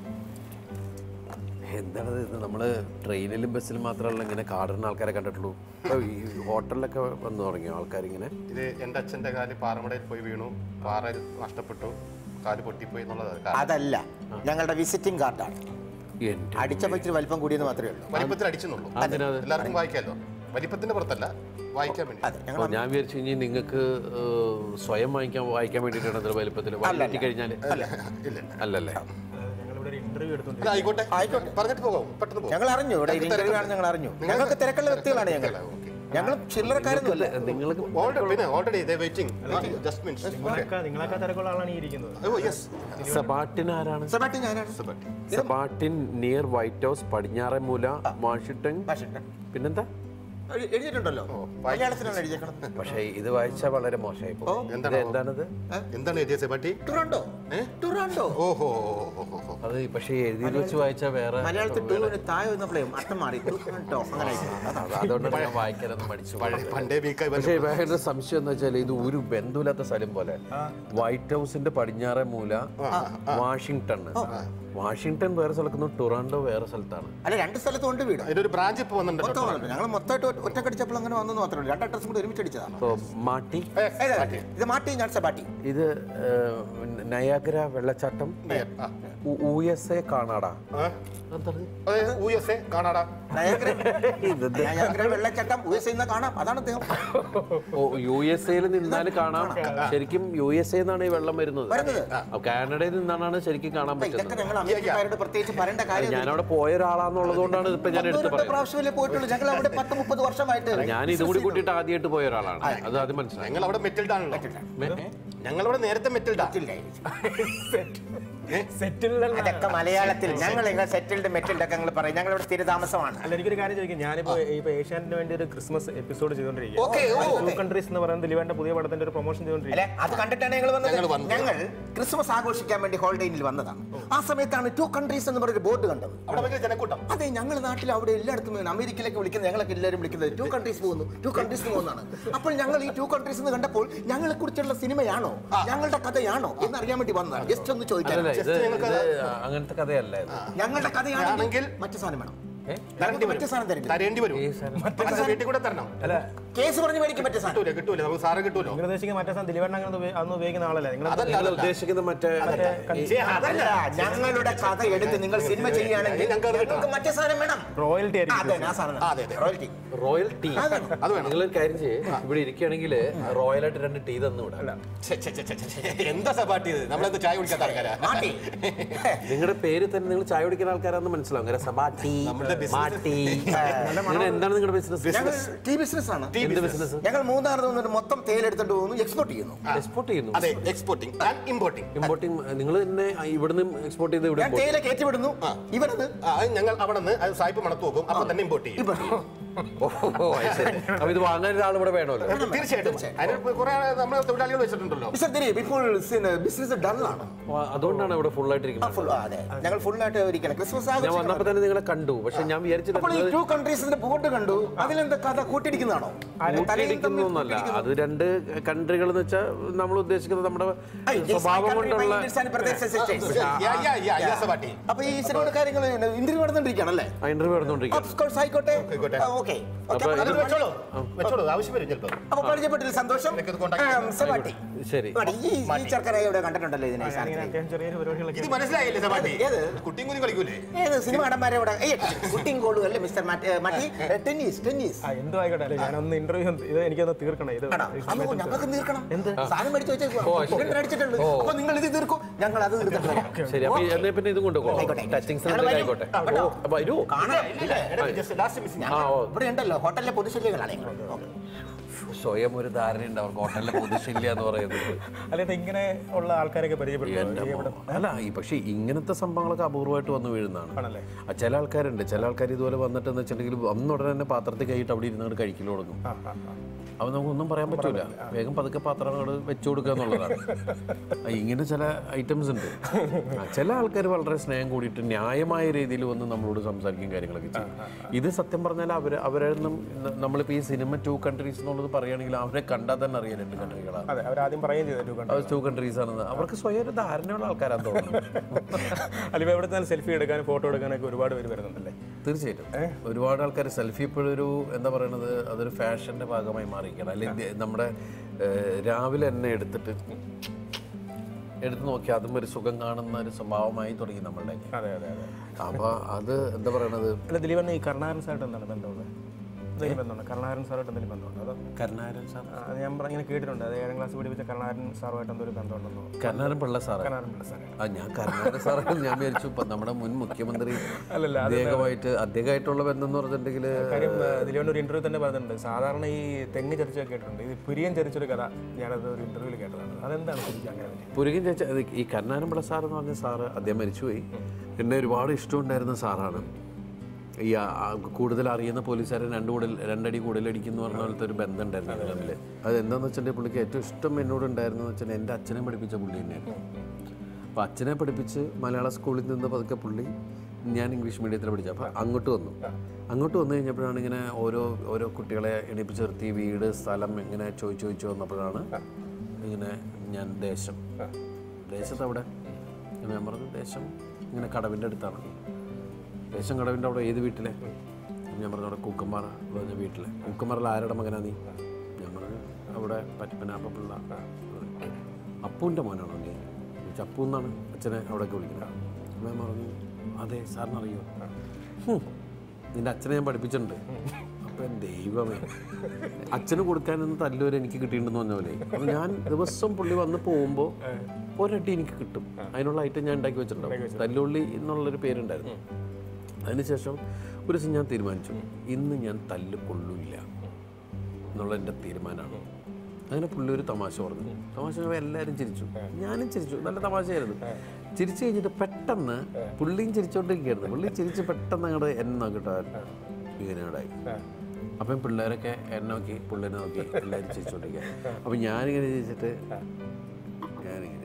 [SPEAKER 2] എന്താണത് ഇത് നമ്മൾ ട്രെയിനിലും ബസ്സിലും മാത്രമല്ല ഇങ്ങനെ കാടുന്ന ആൾക്കാരെ കണ്ടിട്ടുള്ളൂ ഇപ്പോൾ ഈ ഹോട്ടലിലൊക്കെ വന്നു തുടങ്ങിയോ ആൾക്കാരിങ്ങനെ
[SPEAKER 3] ഇത് എൻ്റെ അച്ഛൻ്റെ കാല് പാറമടയിൽ പോയി വീണു പാറ നഷ്ടപ്പെട്ടു കാല് പൊട്ടിപ്പോയി എന്നുള്ളത് കാരണം.
[SPEAKER 4] അതല്ല ഞങ്ങളുടെ വിസിറ്റിംഗ് കാർഡാണ്
[SPEAKER 2] എൻ്റെ
[SPEAKER 4] അടിച്ചപ്പോൾ ഇച്ചിരി വലിപ്പം കൂടിയെന്ന് മാത്രമേ ഉള്ളൂ
[SPEAKER 3] വലിപ്പത്തിൽ അടിച്ചെന്നുള്ളൂ
[SPEAKER 2] അതിനത്
[SPEAKER 3] എല്ലാവർക്കും വായിക്കാമല്ലോ വലിപ്പത്തിന്റെ പുറത്തല്ല വായിക്കാൻ വേണ്ടി
[SPEAKER 4] അതെ ഞങ്ങൾ
[SPEAKER 2] അപ്പോൾ ഞാൻ വിചാരിച്ചു ഇനി നിങ്ങൾക്ക് സ്വയം വാങ്ങിക്കാൻ വായിക്കാൻ വേണ്ടിയിട്ടാണ് അത്ര വലുപ്പത്തിൽ വായിച്ചു കഴിഞ്ഞാൽ
[SPEAKER 3] ഇല്ല
[SPEAKER 2] അല്ലല്ലേ
[SPEAKER 1] ഞങ്ങളിവിടെ ഒരു ഇന്റർവ്യൂ എടുത്തു
[SPEAKER 3] അല്ല ആയിക്കോട്ടെ പറഞ്ഞിട്ട് പോകാം പെട്ടെന്ന് പോകാം
[SPEAKER 4] ഞങ്ങൾ അറിഞ്ഞു ഇവിടെ ഇന്റർവ്യൂ ആണ് ഞങ്ങൾ അറിഞ്ഞു ഞങ്ങൾക്ക് തിരക്കുള്ള വ്യക്തികളാണ് ഞങ്ങൾ ഞങ്ങൾ ചില്ലറക്കാരൊന്നുമല്ല
[SPEAKER 2] നിങ്ങൾക്ക്
[SPEAKER 3] ഓൾറെഡി പിന്നെ ഓൾറെഡി ദേ വെയിറ്റിംഗ് ജസ്റ്റ് മീൻസ്
[SPEAKER 1] നിങ്ങളൊക്കെ നിങ്ങളൊക്കെ തിരക്കുള്ള ആളാണ് ഈ ഇരിക്കുന്നത്
[SPEAKER 3] ഓ യെസ്
[SPEAKER 2] സബാട്ടിൻ ആരാണ്
[SPEAKER 4] സെബാട്ടി ഞാനാണ്
[SPEAKER 2] സബാട്ടിൻ നിയർ വൈറ്റ് ഹൗസ് പടിഞ്ഞാറെ മൂല വാഷിംഗ്ടൺ
[SPEAKER 4] വാഷിംഗ്ടൺ.
[SPEAKER 2] പിന്നെന്താ
[SPEAKER 4] എഴു- എഴുതിയിട്ടുണ്ടല്ലോ മലയാളത്തിലാണ് എഴുതിയേക്കണം
[SPEAKER 2] പക്ഷേ ഇത് വായിച്ചാൽ വളരെ മോശമായി പോകും. ഇത്
[SPEAKER 3] എന്താണോ?
[SPEAKER 2] എന്താണത്
[SPEAKER 3] എന്താണ് എഴുതിയ സെബാട്ടി
[SPEAKER 4] ടൊറാണ്ടോ ടൊറാണ്ടോ
[SPEAKER 3] ഓഹോ
[SPEAKER 2] അത് പക്ഷേ എഴുതി വെച്ച് വായിച്ചാൽ വേറെ
[SPEAKER 4] മലയാളത്തിൽ ടൂവിന് താഴെ വന്നപ്പോഴേ അർത്ഥം മാറി ടൊറാണ്ടോ അങ്ങനെ ആയിപ്പോയി. അതാ.
[SPEAKER 2] അത് അതുകൊണ്ടാണ് ഞാൻ വായിക്കാനൊന്നും പഠിച്ചു പോയത്.
[SPEAKER 3] പണ്ടേ വീക്കായി
[SPEAKER 2] പക്ഷേ വേറെ സംശയം എന്ന് വെച്ചാൽ ഇത് ഒരു ബന്ധമില്ലാത്ത സ്ഥലം പോലെ വൈറ്റ് ഹൗസിന്റെ പടിഞ്ഞാറെ മൂല വാഷിങ്ടൺ വാഷിങ്ടൺ വേറെ സ്ഥലത്തുനിന്ന് ടൊറാൻഡോ വേറെ സ്ഥലത്താണ്
[SPEAKER 4] അല്ല രണ്ട് സ്ഥലത്തും ഉണ്ട് വീട്
[SPEAKER 3] അതിന്റെ ഒരു ബ്രാഞ്ച് ഇപ്പൊ വന്നിട്ടുണ്ട്
[SPEAKER 4] മൊത്തം വന്നിട്ടുണ്ട്. ഞങ്ങൾ മൊത്തമായിട്ട് ഒറ്റ- ഒറ്റക്കടിച്ചപ്പോൾ അങ്ങനെ വന്നു മാത്രമേ ഉള്ളൂ രണ്ട് അഡ്രസ്സും കൂടി ഒരുമിച്ച് അടിച്ചതാണ്
[SPEAKER 2] അപ്പോൾ മാട്ടി
[SPEAKER 4] ഏതാ? ഇത് മാറ്റി ഞാൻ സെബാട്ടി
[SPEAKER 2] ഇത് ഏഹ്, നയാ നയാഗ്ര വെള്ളച്ചാട്ടം
[SPEAKER 3] Near. ആ.
[SPEAKER 2] യു എസ് എ കാണാടാ
[SPEAKER 3] ആ? അതെ യു എസ് എ കാണാടാ
[SPEAKER 4] നയാഗ്ര നയാഗ്ര വെള്ളച്ചാട്ടം യു എസ് നിന്ന് കാണാം അതാണ് അദ്ദേഹം
[SPEAKER 2] ഓ യു എസ് എയിൽ നിന്നാൽ കാണാം ശരിക്കും യു എസ് എ നിന്നാണ് ഈ വെള്ളം വരുന്നത്
[SPEAKER 4] വരുന്നത്.
[SPEAKER 2] ആ, കാനഡയിൽ നിന്നാണ് ശരിക്കും കാണാൻ
[SPEAKER 4] അപ്പൊ ഇതൊക്കെ
[SPEAKER 2] പറ്റുന്നത്
[SPEAKER 4] ഞങ്ങൾ അമേരിക്കക്കാരോട് പ്രത്യേകിച്ച് പറയേണ്ട കാര്യം
[SPEAKER 2] ഞാൻ അവിടെ പോയ ഒരാളാന്നുള്ളത് കൊണ്ടാണ് ഇപ്പൊ ഞാൻ എടുത്ത് പറയുന്നത്
[SPEAKER 4] പ്രാവശ്യമല്ലേ പോയിട്ടുള്ളൂ ഞങ്ങൾ അവിടെ പത്ത് മുപ്പത് വർഷമായിട്ട്
[SPEAKER 2] ഞാൻ ഇതും കൂടി കൂട്ടിയിട്ട് ആദ്യമായിട്ട് പോയ ഒരാളാണ് അത് ആദ്യം മനസ്സിലായി
[SPEAKER 3] ഞങ്ങൾ അവിടെ മെറ്റൽഡ് ആണല്ലോ ഞങ്ങൾ അവിടെ നേരത്തെ മെറ്റൽഡാ
[SPEAKER 1] സെറ്റിൽഡ്
[SPEAKER 4] അതൊക്കെ മലയാളത്തിൽ ഞങ്ങൾ നിങ്ങൾ സെറ്റിൽഡ് മെറ്റിൽഡ് ഒക്കെ ഞങ്ങൾ പറയും ഞങ്ങൾ ഇവിടെ സ്ഥിരതാമസമാണ്
[SPEAKER 1] അല്ല എനിക്കൊരു കാര്യം ചോദിക്കാം ഞാനിപ്പോ ഇപ്പൊ ഏഷ്യാനെറ്റിന് വേണ്ടി ഒരു ക്രിസ്മസ് എപ്പിസോഡ്
[SPEAKER 4] Okay, ഓ,
[SPEAKER 1] ചെയ്തോണ്ടിരിക്കുക
[SPEAKER 4] okay.
[SPEAKER 1] ടു കൺട്രീസ് എന്ന് പറയുന്നത് ദിലീപന്റെ പുതിയ പടത്തിന്റെ ഒരു പ്രൊമോഷൻ ചെയ്തോണ്ടിരിക്കുക
[SPEAKER 4] അല്ലെ അത് കണ്ടിട്ടാണ് ഞങ്ങൾ
[SPEAKER 3] ഞങ്ങൾ
[SPEAKER 4] വന്നത്
[SPEAKER 3] വന്നത്.
[SPEAKER 4] ഞങ്ങൾ ക്രിസ്മസ് ആഘോഷിക്കാൻ വേണ്ടി ഹോളിഡേയിൽ വന്നതാണ് ആ സമയത്താണ് ടു കൺട്രീസ് എന്ന് പറഞ്ഞൊരു ബോർഡ് കണ്ടത്
[SPEAKER 3] അവിടെ ഭയങ്കര ജനക്കൂട്ടം
[SPEAKER 4] അതെ ഞങ്ങൾ നാട്ടിൽ അവിടെ എല്ലായിടത്തും ഇങ്ങനെ അമേരിക്കയിലേക്ക് വിളിക്കുന്നത് ഞങ്ങളൊക്കെ എല്ലാവരും വിളിക്കുന്നത് ടു കൺട്രീസ് പോകുന്നു ടു കൺട്രീസ് പോകുന്നതാണ് അപ്പോൾ ഞങ്ങൾ ഈ ടു കൺട്രീസ് എന്ന് കണ്ടപ്പോൾ ഞങ്ങളെ കുറിച്ചുള്ള സിനിമയാണോ ഞങ്ങളുടെ കഥയാണോ എന്ന് അറിയാൻ വേണ്ടി വന്നതാണ് ജസ്റ്റ് ഒന്ന് ചോദിക്കാൻ
[SPEAKER 2] അല്ലല്ല ഇത് ഇത് അങ്ങനത്തെ കഥയല്ല ഇത്
[SPEAKER 4] ഞങ്ങളുടെ കഥയാണെങ്കിൽ
[SPEAKER 3] ആണെങ്കിൽ
[SPEAKER 4] മറ്റു സാധനം വേണം
[SPEAKER 3] തരേണ്ടി
[SPEAKER 4] മറ്റു സാധനം തരില്ല
[SPEAKER 3] തരേണ്ടി വരും അത് വീട്ടിൽ കൂടെ തരണം
[SPEAKER 1] അല്ല
[SPEAKER 4] കേസ് പറഞ്ഞ് മേടിക്കും മറ്റു സാധനം
[SPEAKER 3] കിട്ടൂല കിട്ടൂല നമുക്ക് സാറ് കിട്ടൂലോ
[SPEAKER 1] നിങ്ങൾ ഉദ്ദേശിക്കുന്ന മറ്റേ സാധനം ദിലീപണ്ണ അങ്ങനെ ഉപയോഗി- അന്ന് ഉപയോഗിക്കുന്ന ആളല്ലേ നിങ്ങൾ
[SPEAKER 3] അതല്ല
[SPEAKER 2] നിങ്ങൾ
[SPEAKER 3] അതല്ല
[SPEAKER 2] ഉദ്ദേശിക്കുന്ന മറ്റേ
[SPEAKER 3] ശ്ശേ, അതല്ല
[SPEAKER 4] അതല്ല ഞങ്ങളുടെ കഥ എടുത്ത് നിങ്ങൾ സിനിമ ചെയ്യുകയാണെങ്കിൽ
[SPEAKER 3] ഞങ്ങൾക്ക് അത്
[SPEAKER 4] ഞങ്ങൾക്ക് മറ്റേ സാധനം വേണം
[SPEAKER 1] റോയൽറ്റി
[SPEAKER 4] ആ,
[SPEAKER 1] ആയിരിക്കും
[SPEAKER 4] അതെ ആ സാധനം
[SPEAKER 3] ആ, അതെ, അതെ.
[SPEAKER 4] റോയൽറ്റി
[SPEAKER 2] റോയൽ ടീ
[SPEAKER 3] അത് വേണം.
[SPEAKER 2] നിങ്ങൾ കാര്യം ചെയ്യേ ഇവിടെ ഇരിക്കുകയാണെങ്കിൽ റോയലായിട്ട് രണ്ട് ടീ തന്നു വിടാം
[SPEAKER 3] ഛെ, ഛെ, ഛെ, ഛെ, ഛെ. എന്താ സപാട്ടി ഇത് നമ്മളെന്ത് ചായ കുടിക്കാത്ത ആൾക്കാരാ
[SPEAKER 4] മാട്ടി
[SPEAKER 2] നിങ്ങളുടെ പേര് തന്നെ നിങ്ങൾ ചായ കുടിക്കുന്ന ആൾക്കാരാന്ന് മനസ്സിലാവും കാരണം സബാട്ടി
[SPEAKER 3] നമ്മുടെ business.
[SPEAKER 2] മാട്ടി അങ്ങനെ എന്താണ് നിങ്ങളുടെ ബിസിനസ്
[SPEAKER 4] ഞങ്ങൾ ടീ ബിസിനസ് ആണ്
[SPEAKER 2] എന്ത് ബിസിനസ്
[SPEAKER 4] ഞങ്ങൾ മൂന്നാറിൽ നിന്നിട്ട് മൊത്തം തേയില എടുത്തിട്ട് പോകുന്നു എക്സ്പോർട്ട് ചെയ്യുന്നു
[SPEAKER 2] എക്സ്പോർട്ട് ചെയ്യുന്നു
[SPEAKER 3] അതെ എക്സ്പോർട്ടിംഗ് ആൻഡ് ഇമ്പോർട്ടിംഗ്
[SPEAKER 2] ഇമ്പോർട്ടിംഗ് നിങ്ങൾ തന്നെ ഇവിടുന്ന് എക്സ്പോർട്ട് ചെയ്ത് ഇവിടെ
[SPEAKER 4] ഞാൻ തേയില കയറ്റി വിടുന്നു ഇവനത്
[SPEAKER 3] ഞങ്ങൾ അവിടെ നിന്ന് അത് സായിപ്പ് മണത്ത് നോക്കും അപ്പൊ തന്നെ ഇമ്പോർട്ട് ചെയ്യും
[SPEAKER 4] import ചെയ്യും.
[SPEAKER 2] ഓ, ഓ, അത് ശരി. അപ്പൊ ഇത് വാങ്ങാൻ ഒരാൾ ഇവിടെ വേണമല്ലോ
[SPEAKER 3] തീർച്ചയായിട്ടും അതിന് കുറെ നമ്മൾ തൊഴിലാളികൾ വെച്ചിട്ടുണ്ടല്ലോ
[SPEAKER 4] മിസ്റ്റർ ദിലീപ് ഇപ്പോൾ ബിസിനസ് ഡള്ളാണ്
[SPEAKER 2] അപ്പൊ അതുകൊണ്ടാണ് ഇവിടെ ഫുൾ ആയിട്ടിരിക്കുന്നത്
[SPEAKER 4] ഫുൾ അതെ ഞങ്ങൾ ഫുൾ ആയിട്ട് ഇരിക്കണം ക്രിസ്മസ്
[SPEAKER 2] ഞാൻ
[SPEAKER 4] ആഘോഷിക്കണം.
[SPEAKER 2] വന്നപ്പോ തന്നെ നിങ്ങളെ കണ്ടു പക്ഷെ ഞാൻ വിചാരിച്ചത്
[SPEAKER 4] അപ്പോൾ ഈ
[SPEAKER 2] നിങ്ങൾ
[SPEAKER 4] ടു കൺട്രീസിന്റെ ബോർഡ് കണ്ടു അതിലെന്താ കഥ കൂട്ടിരിക്കുന്നതാണോ
[SPEAKER 2] കൂട്ടിയിടിക്കുന്നൊന്നല്ല അത് രണ്ട് കൺട്രികൾ എന്ന് വെച്ചാൽ നമ്മൾ ഉദ്ദേശിക്കുന്നത് നമ്മുടെ
[SPEAKER 4] Hey, yes, my
[SPEAKER 2] സ്വഭാവം
[SPEAKER 4] country, my
[SPEAKER 2] കൊണ്ടുള്ള
[SPEAKER 4] Indians and brothers and sisters.
[SPEAKER 3] Yeah, yeah, yeah, yeah, സപാട്ടി
[SPEAKER 4] അപ്പൊ ഈ സിനിമയുടെ കാര്യങ്ങൾ ഇന്റർവ്യൂ നടന്നുകൊണ്ടിരിക്കുകയാണല്ലേ
[SPEAKER 2] ഇന്റർവ്യൂ നടന്നുകൊണ്ടിരിക്കുന്നത്
[SPEAKER 4] Of course, ആയിക്കോട്ടെ
[SPEAKER 3] ആയിക്കോട്ടെ.
[SPEAKER 4] ഓക്കെ
[SPEAKER 2] അപ്പൊ
[SPEAKER 3] അത് വെച്ചോളൂ വെച്ചോളൂ ആവശ്യം വരും ചിലപ്പോ
[SPEAKER 4] അപ്പൊ പരിചയപ്പെട്ടില്ല സന്തോഷം
[SPEAKER 3] എനിക്കത് contact
[SPEAKER 4] ആ, സവാട്ടി
[SPEAKER 2] ശരി
[SPEAKER 4] സവാട്ടി, ഈ ഈ ചെറുക്കനെ ഇവിടെ കണ്ടിട്ടുണ്ടല്ലോ ഇതിനെ ഈ സാധനത്തിൽ.
[SPEAKER 1] അത്യാവശ്യം ചെറിയൊരു പരിപാടികളൊക്കെ
[SPEAKER 3] ഇത് മനസ്സിലായില്ലേ സപാട്ടി
[SPEAKER 4] ഏത്?
[SPEAKER 3] കുട്ടിയും കുഞ്ഞും കളിക്കൂലേ
[SPEAKER 4] ഏത് സിനിമ നടന്മാരെ ഇവിടെ കുട്ടിയും കോളും അല്ലേ മിസ്റ്റർ മറ്റി ടെന്നീസ് ടെന്നീസ്
[SPEAKER 1] ആ എന്തോ ആയിക്കോട്ടെ അല്ലേ ഞാനൊന്ന് ഇന്റർവ്യൂ ഇത് എനിക്കൊന്ന് തീർക്കണം ഇത്
[SPEAKER 4] ആണോ അയ്യോ ഞങ്ങൾക്ക് തീർക്കണം എന്ത് സാധനം മേടിച്ച്
[SPEAKER 2] ഓ, ശരി.
[SPEAKER 4] വെച്ചേക്കും അടിച്ചിട്ടുണ്ട് അപ്പൊ നിങ്ങൾ ഇത് തീർക്കും ഞങ്ങൾ അത് തീർത്തിട്ട് വരാം.
[SPEAKER 2] ശരി അപ്പൊ എന്നാ പിന്നെ ഇതും കൊണ്ടുപോകോ
[SPEAKER 4] ആയിക്കോട്ടെ.
[SPEAKER 2] ടച്ചിങ്സ്
[SPEAKER 4] ഞങ്ങൾ വരും.
[SPEAKER 2] ആയിക്കോട്ടെ
[SPEAKER 4] ആ, കേട്ടോ.
[SPEAKER 2] ഓ, അപ്പൊ വരൂ
[SPEAKER 4] കാണാം
[SPEAKER 3] ജസ്റ്റ് ലാസ്റ്റ് മിസ്സിംഗ്
[SPEAKER 2] ആ ഓ
[SPEAKER 4] ഇവിടെ ഉണ്ടല്ലോ ഹോട്ടലിലെ പൊതുശല്യങ്ങളാണ് ഞങ്ങൾ
[SPEAKER 2] സ്വയം ഒരു ധാരണയുണ്ട് അവർക്ക് ഹോട്ടലിലെ പൊതുശല്യ എന്ന് പറയുന്നത്
[SPEAKER 1] അല്ലാതെ ഇങ്ങനെ ഉള്ള ആൾക്കാരൊക്കെ പരിചയപ്പെട്ടു
[SPEAKER 2] എന്റെ മോ- അല്ല ഈ പക്ഷേ ഇങ്ങനത്തെ സംഭവങ്ങളൊക്കെ അപൂർവമായിട്ട് വന്നു വീഴുന്നതാണ്
[SPEAKER 1] ആണല്ലേ
[SPEAKER 2] ആ, ചില ആൾക്കാരുണ്ട് ചില ആൾക്കാർ ഇതുപോലെ വന്നിട്ടെന്ന് വെച്ചിട്ടുണ്ടെങ്കിൽ വന്ന ഉടനെ തന്നെ പാത്രത്തിൽ കൈയിട്ട് അവിടെ ഇരുന്ന് കഴിക്കൽ തുടങ്ങും
[SPEAKER 1] ആ ആ ആ
[SPEAKER 2] അപ്പോൾ നമുക്കൊന്നും പറയാൻ പറ്റൂല വേഗം പതുക്കെ പാത്രങ്ങൾ വെച്ചു കൊടുക്കുക എന്നുള്ളതാണ് ആ, ഇങ്ങനെ ചില ഐറ്റംസ് ഉണ്ട് ആ, ചില ആൾക്കാർ വളരെ സ്നേഹം കൂടിയിട്ട് ന്യായമായ രീതിയിൽ വന്ന് നമ്മളോട് സംസാരിക്കും കാര്യങ്ങളൊക്കെ ചെയ്യും ഇത് സത്യം പറഞ്ഞാൽ അവർ അവരൊന്നും നമ്മളിപ്പോൾ ഈ സിനിമ ടു കൺട്രീസ് എന്നുള്ളത് പറയുകയാണെങ്കിൽ അവരെ കണ്ടാൽ തന്നെ അറിയാം രണ്ട് കൺട്രികളാണ്
[SPEAKER 1] അതെ അവരാദ്യം പറയുകയും ചെയ്തു കണ്ടു
[SPEAKER 2] അത് ടു കൺട്രീസ് ആണെന്ന് അവർക്ക് സ്വയം ഒരു ധാരണയുള്ള ആൾക്കാരാന്ന് തോന്നുന്നു
[SPEAKER 1] അല്ലെങ്കിൽ എവിടെ തന്നെ സെൽഫി എടുക്കാനും ഫോട്ടോ എടുക്കാനൊക്കെ ഒരുപാട് പേര് വരുന്നുണ്ടല്ലേ
[SPEAKER 2] തീർച്ചയായിട്ടും ഒരുപാട് ആൾക്കാർ സെൽഫി ഇപ്പോഴൊരു എന്താ പറയണത് അതൊരു ഫാഷന്റെ ഭാഗമായി മാറിയിരിക്കണം അല്ലെങ്കിൽ ഇത് നമ്മുടെ ഏഹ്, രാവിലെ തന്നെ എടുത്തിട്ട് എടുത്ത് നോക്കി അതും ഒരു സുഖം കാണുന്ന ഒരു സ്വഭാവമായി തുടങ്ങി നമ്മളുടെ
[SPEAKER 1] അതെ അതെ അതെ
[SPEAKER 2] അപ്പൊ അത് എന്താ പറയണത്
[SPEAKER 1] അല്ല ദിലീപണ്ണ ഈ കരുണാകരൻ സാറായിട്ട് എന്താണ് ബന്ധമുള്ളത് എന്തെങ്കിലും ബന്ധമുണ്ടോ കരുണാകരൻ സാറായിട്ട് എന്തെങ്കിലും ബന്ധമുണ്ടോ അതോ
[SPEAKER 2] കരുണാകരൻ സാർ
[SPEAKER 1] ആ, അത് ഞാൻ പറഞ്ഞ- ഇങ്ങനെ കേട്ടിട്ടുണ്ട് അത് ഏഴാം ക്ലാസ് പഠിപ്പിച്ച കരുണാകരൻ സാറുമായിട്ട് എന്തോ ഒരു ബന്ധമുണ്ടെന്നോ
[SPEAKER 2] കരുണാകരൻ പിള്ള സാറ്
[SPEAKER 1] കരുണാകരൻ പിള്ള സാറേ
[SPEAKER 2] ആ ഞാൻ കരുണാകരൻ സാറ് ഞാൻ വിചാരിച്ചു ഇപ്പൊ നമ്മുടെ മുൻ മുഖ്യമന്ത്രി
[SPEAKER 1] അല്ലല്ല, അത്
[SPEAKER 2] അദ്ദേഹമായിട്ട് അദ്ദേഹമായിട്ടുള്ള ബന്ധം എന്ന് പറഞ്ഞിട്ടുണ്ടെങ്കിൽ
[SPEAKER 1] കാര്യം ദിലീപൻ്റെ ഒരു ഇന്റർവ്യൂ തന്നെ പറഞ്ഞിട്ടുണ്ട് സാധാരണ ഈ തെങ്ങ് ചരിച്ചൊക്കെ കേട്ടിട്ടുണ്ട് ഇത് പുരിയൻ ചരിച്ചൊരു കഥ ഞാനത് ഒരു ഇന്റർവ്യൂവിൽ കേട്ടതാണ് അതെന്താണ് ശരിക്കും അങ്ങനെ പറ്റി
[SPEAKER 2] പുരുകൻ ചേച്ച അത് ഈ കരുണാനമ്പിള സാർ എന്ന് പറഞ്ഞ സാറ് അദ്ദേഹം മരിച്ചുപോയി എന്നെ ഒരുപാട് ഇഷ്ടമുണ്ടായിരുന്ന സാറാണ് ഈ ആ- ആ കൂടുതൽ അറിയുന്ന പോലീസുകാരൻ രണ്ട് കൂടുതൽ രണ്ടടി കൂടുതലടിക്കുന്ന പറഞ്ഞ പോലത്തെ ഒരു ബന്ധം ഉണ്ടായിരുന്നു ഞങ്ങൾ തമ്മിൽ അത് എന്താണെന്ന് വെച്ചിട്ടുണ്ടെങ്കിൽ പുള്ളിക്ക് ഏറ്റവും ഇഷ്ടം എന്നോട് ഉണ്ടായിരുന്നെന്ന് വെച്ചാൽ എൻ്റെ അച്ഛനെ പഠിപ്പിച്ച പുള്ളി തന്നെയായിരുന്നു അപ്പോൾ അച്ഛനെ പഠിപ്പിച്ച് മലയാള സ്കൂളിൽ നിന്ന് പതുക്കെ പുള്ളി ഞാൻ ഇംഗ്ലീഷ് മീഡിയത്തിൽ പഠിച്ചു അപ്പോൾ അങ്ങോട്ട് വന്നു അങ്ങോട്ട് വന്നു കഴിഞ്ഞപ്പോഴാണ് ഇങ്ങനെ ഓരോ ഓരോ കുട്ടികളെ എണീപ്പിച്ച് നിർത്തി വീട് സ്ഥലം ഇങ്ങനെ ചോദിച്ചു ചോദിച്ചു വന്നപ്പോഴാണ് ഇങ്ങനെ ഞാൻ ദേശം ദേശത്ത് അവിടെ ഞാൻ പറഞ്ഞു ദേശം ഇങ്ങനെ കടവിൻ്റെ അടുത്താണ് ദേശം കടവിൻ്റെ അവിടെ ഏത് വീട്ടിലെ ഞാൻ പറഞ്ഞു അവിടെ കൂക്കമ്പാറ പറഞ്ഞ വീട്ടിലെ കൂക്കമ്പാറയിൽ ആരുടെ മകനാ നീ ഞാൻ പറഞ്ഞു അവിടെ പറ്റിപ്പനാപ്പ പിള്ള അപ്പൂൻ്റെ മോനാണോ നീ ചപ്പു എന്നാണ് അച്ഛനെ അവിടെയൊക്കെ വിളിക്കുന്നത് അപ്പോൾ ഞാൻ പറഞ്ഞു അതെ സാറിനറിയോ ഹും, നിന്റെ അച്ഛനെ ഞാൻ പഠിപ്പിച്ചിട്ടുണ്ട് അപ്പം ദൈവമേ അച്ഛന് കൊടുക്കാനൊന്നും തല്ലൂര് എനിക്ക് കിട്ടിയിട്ടുണ്ടെന്ന് പറഞ്ഞ പോലെ അപ്പം ഞാൻ ദിവസം പുള്ളി വന്ന് പോകുമ്പോൾ ഒരട്ടി എനിക്ക് കിട്ടും അതിനുള്ള ഐറ്റം ഞാൻ ഉണ്ടാക്കി വെച്ചിട്ടുണ്ടാവും തല്ലുള്ളി എന്നുള്ളൊരു പേരുണ്ടായിരുന്നു അതിനുശേഷം ഒരു ദിവസം ഞാൻ തീരുമാനിച്ചു ഇന്ന് ഞാൻ തല്ല് കൊള്ളില്ല എന്നുള്ള എൻ്റെ തീരുമാനമാണ് അങ്ങനെ പുള്ളി ഒരു തമാശ പറഞ്ഞു തമാശ പറഞ്ഞപ്പോൾ എല്ലാവരും ചിരിച്ചു ഞാനും ചിരിച്ചു നല്ല തമാശയായിരുന്നു ചിരിച്ചു കഴിഞ്ഞിട്ട് പെട്ടെന്ന് പുള്ളിയും ചിരിച്ചോണ്ടിരിക്കുകയായിരുന്നു പുള്ളി ചിരിച്ച് പെട്ടെന്ന് അങ്ങോട്ട് എന്നെ നോക്കിയിട്ട് ഇങ്ങനെ ഉണ്ടായി അപ്പം പിള്ളേരൊക്കെ എന്നെ നോക്കി പുള്ളിനെ നോക്കി എല്ലാവരും ചിരിച്ചോണ്ടിരിക്കുക അപ്പം ഞാനിങ്ങനെ ചിരിച്ചിട്ട് ഞാനിങ്ങനെ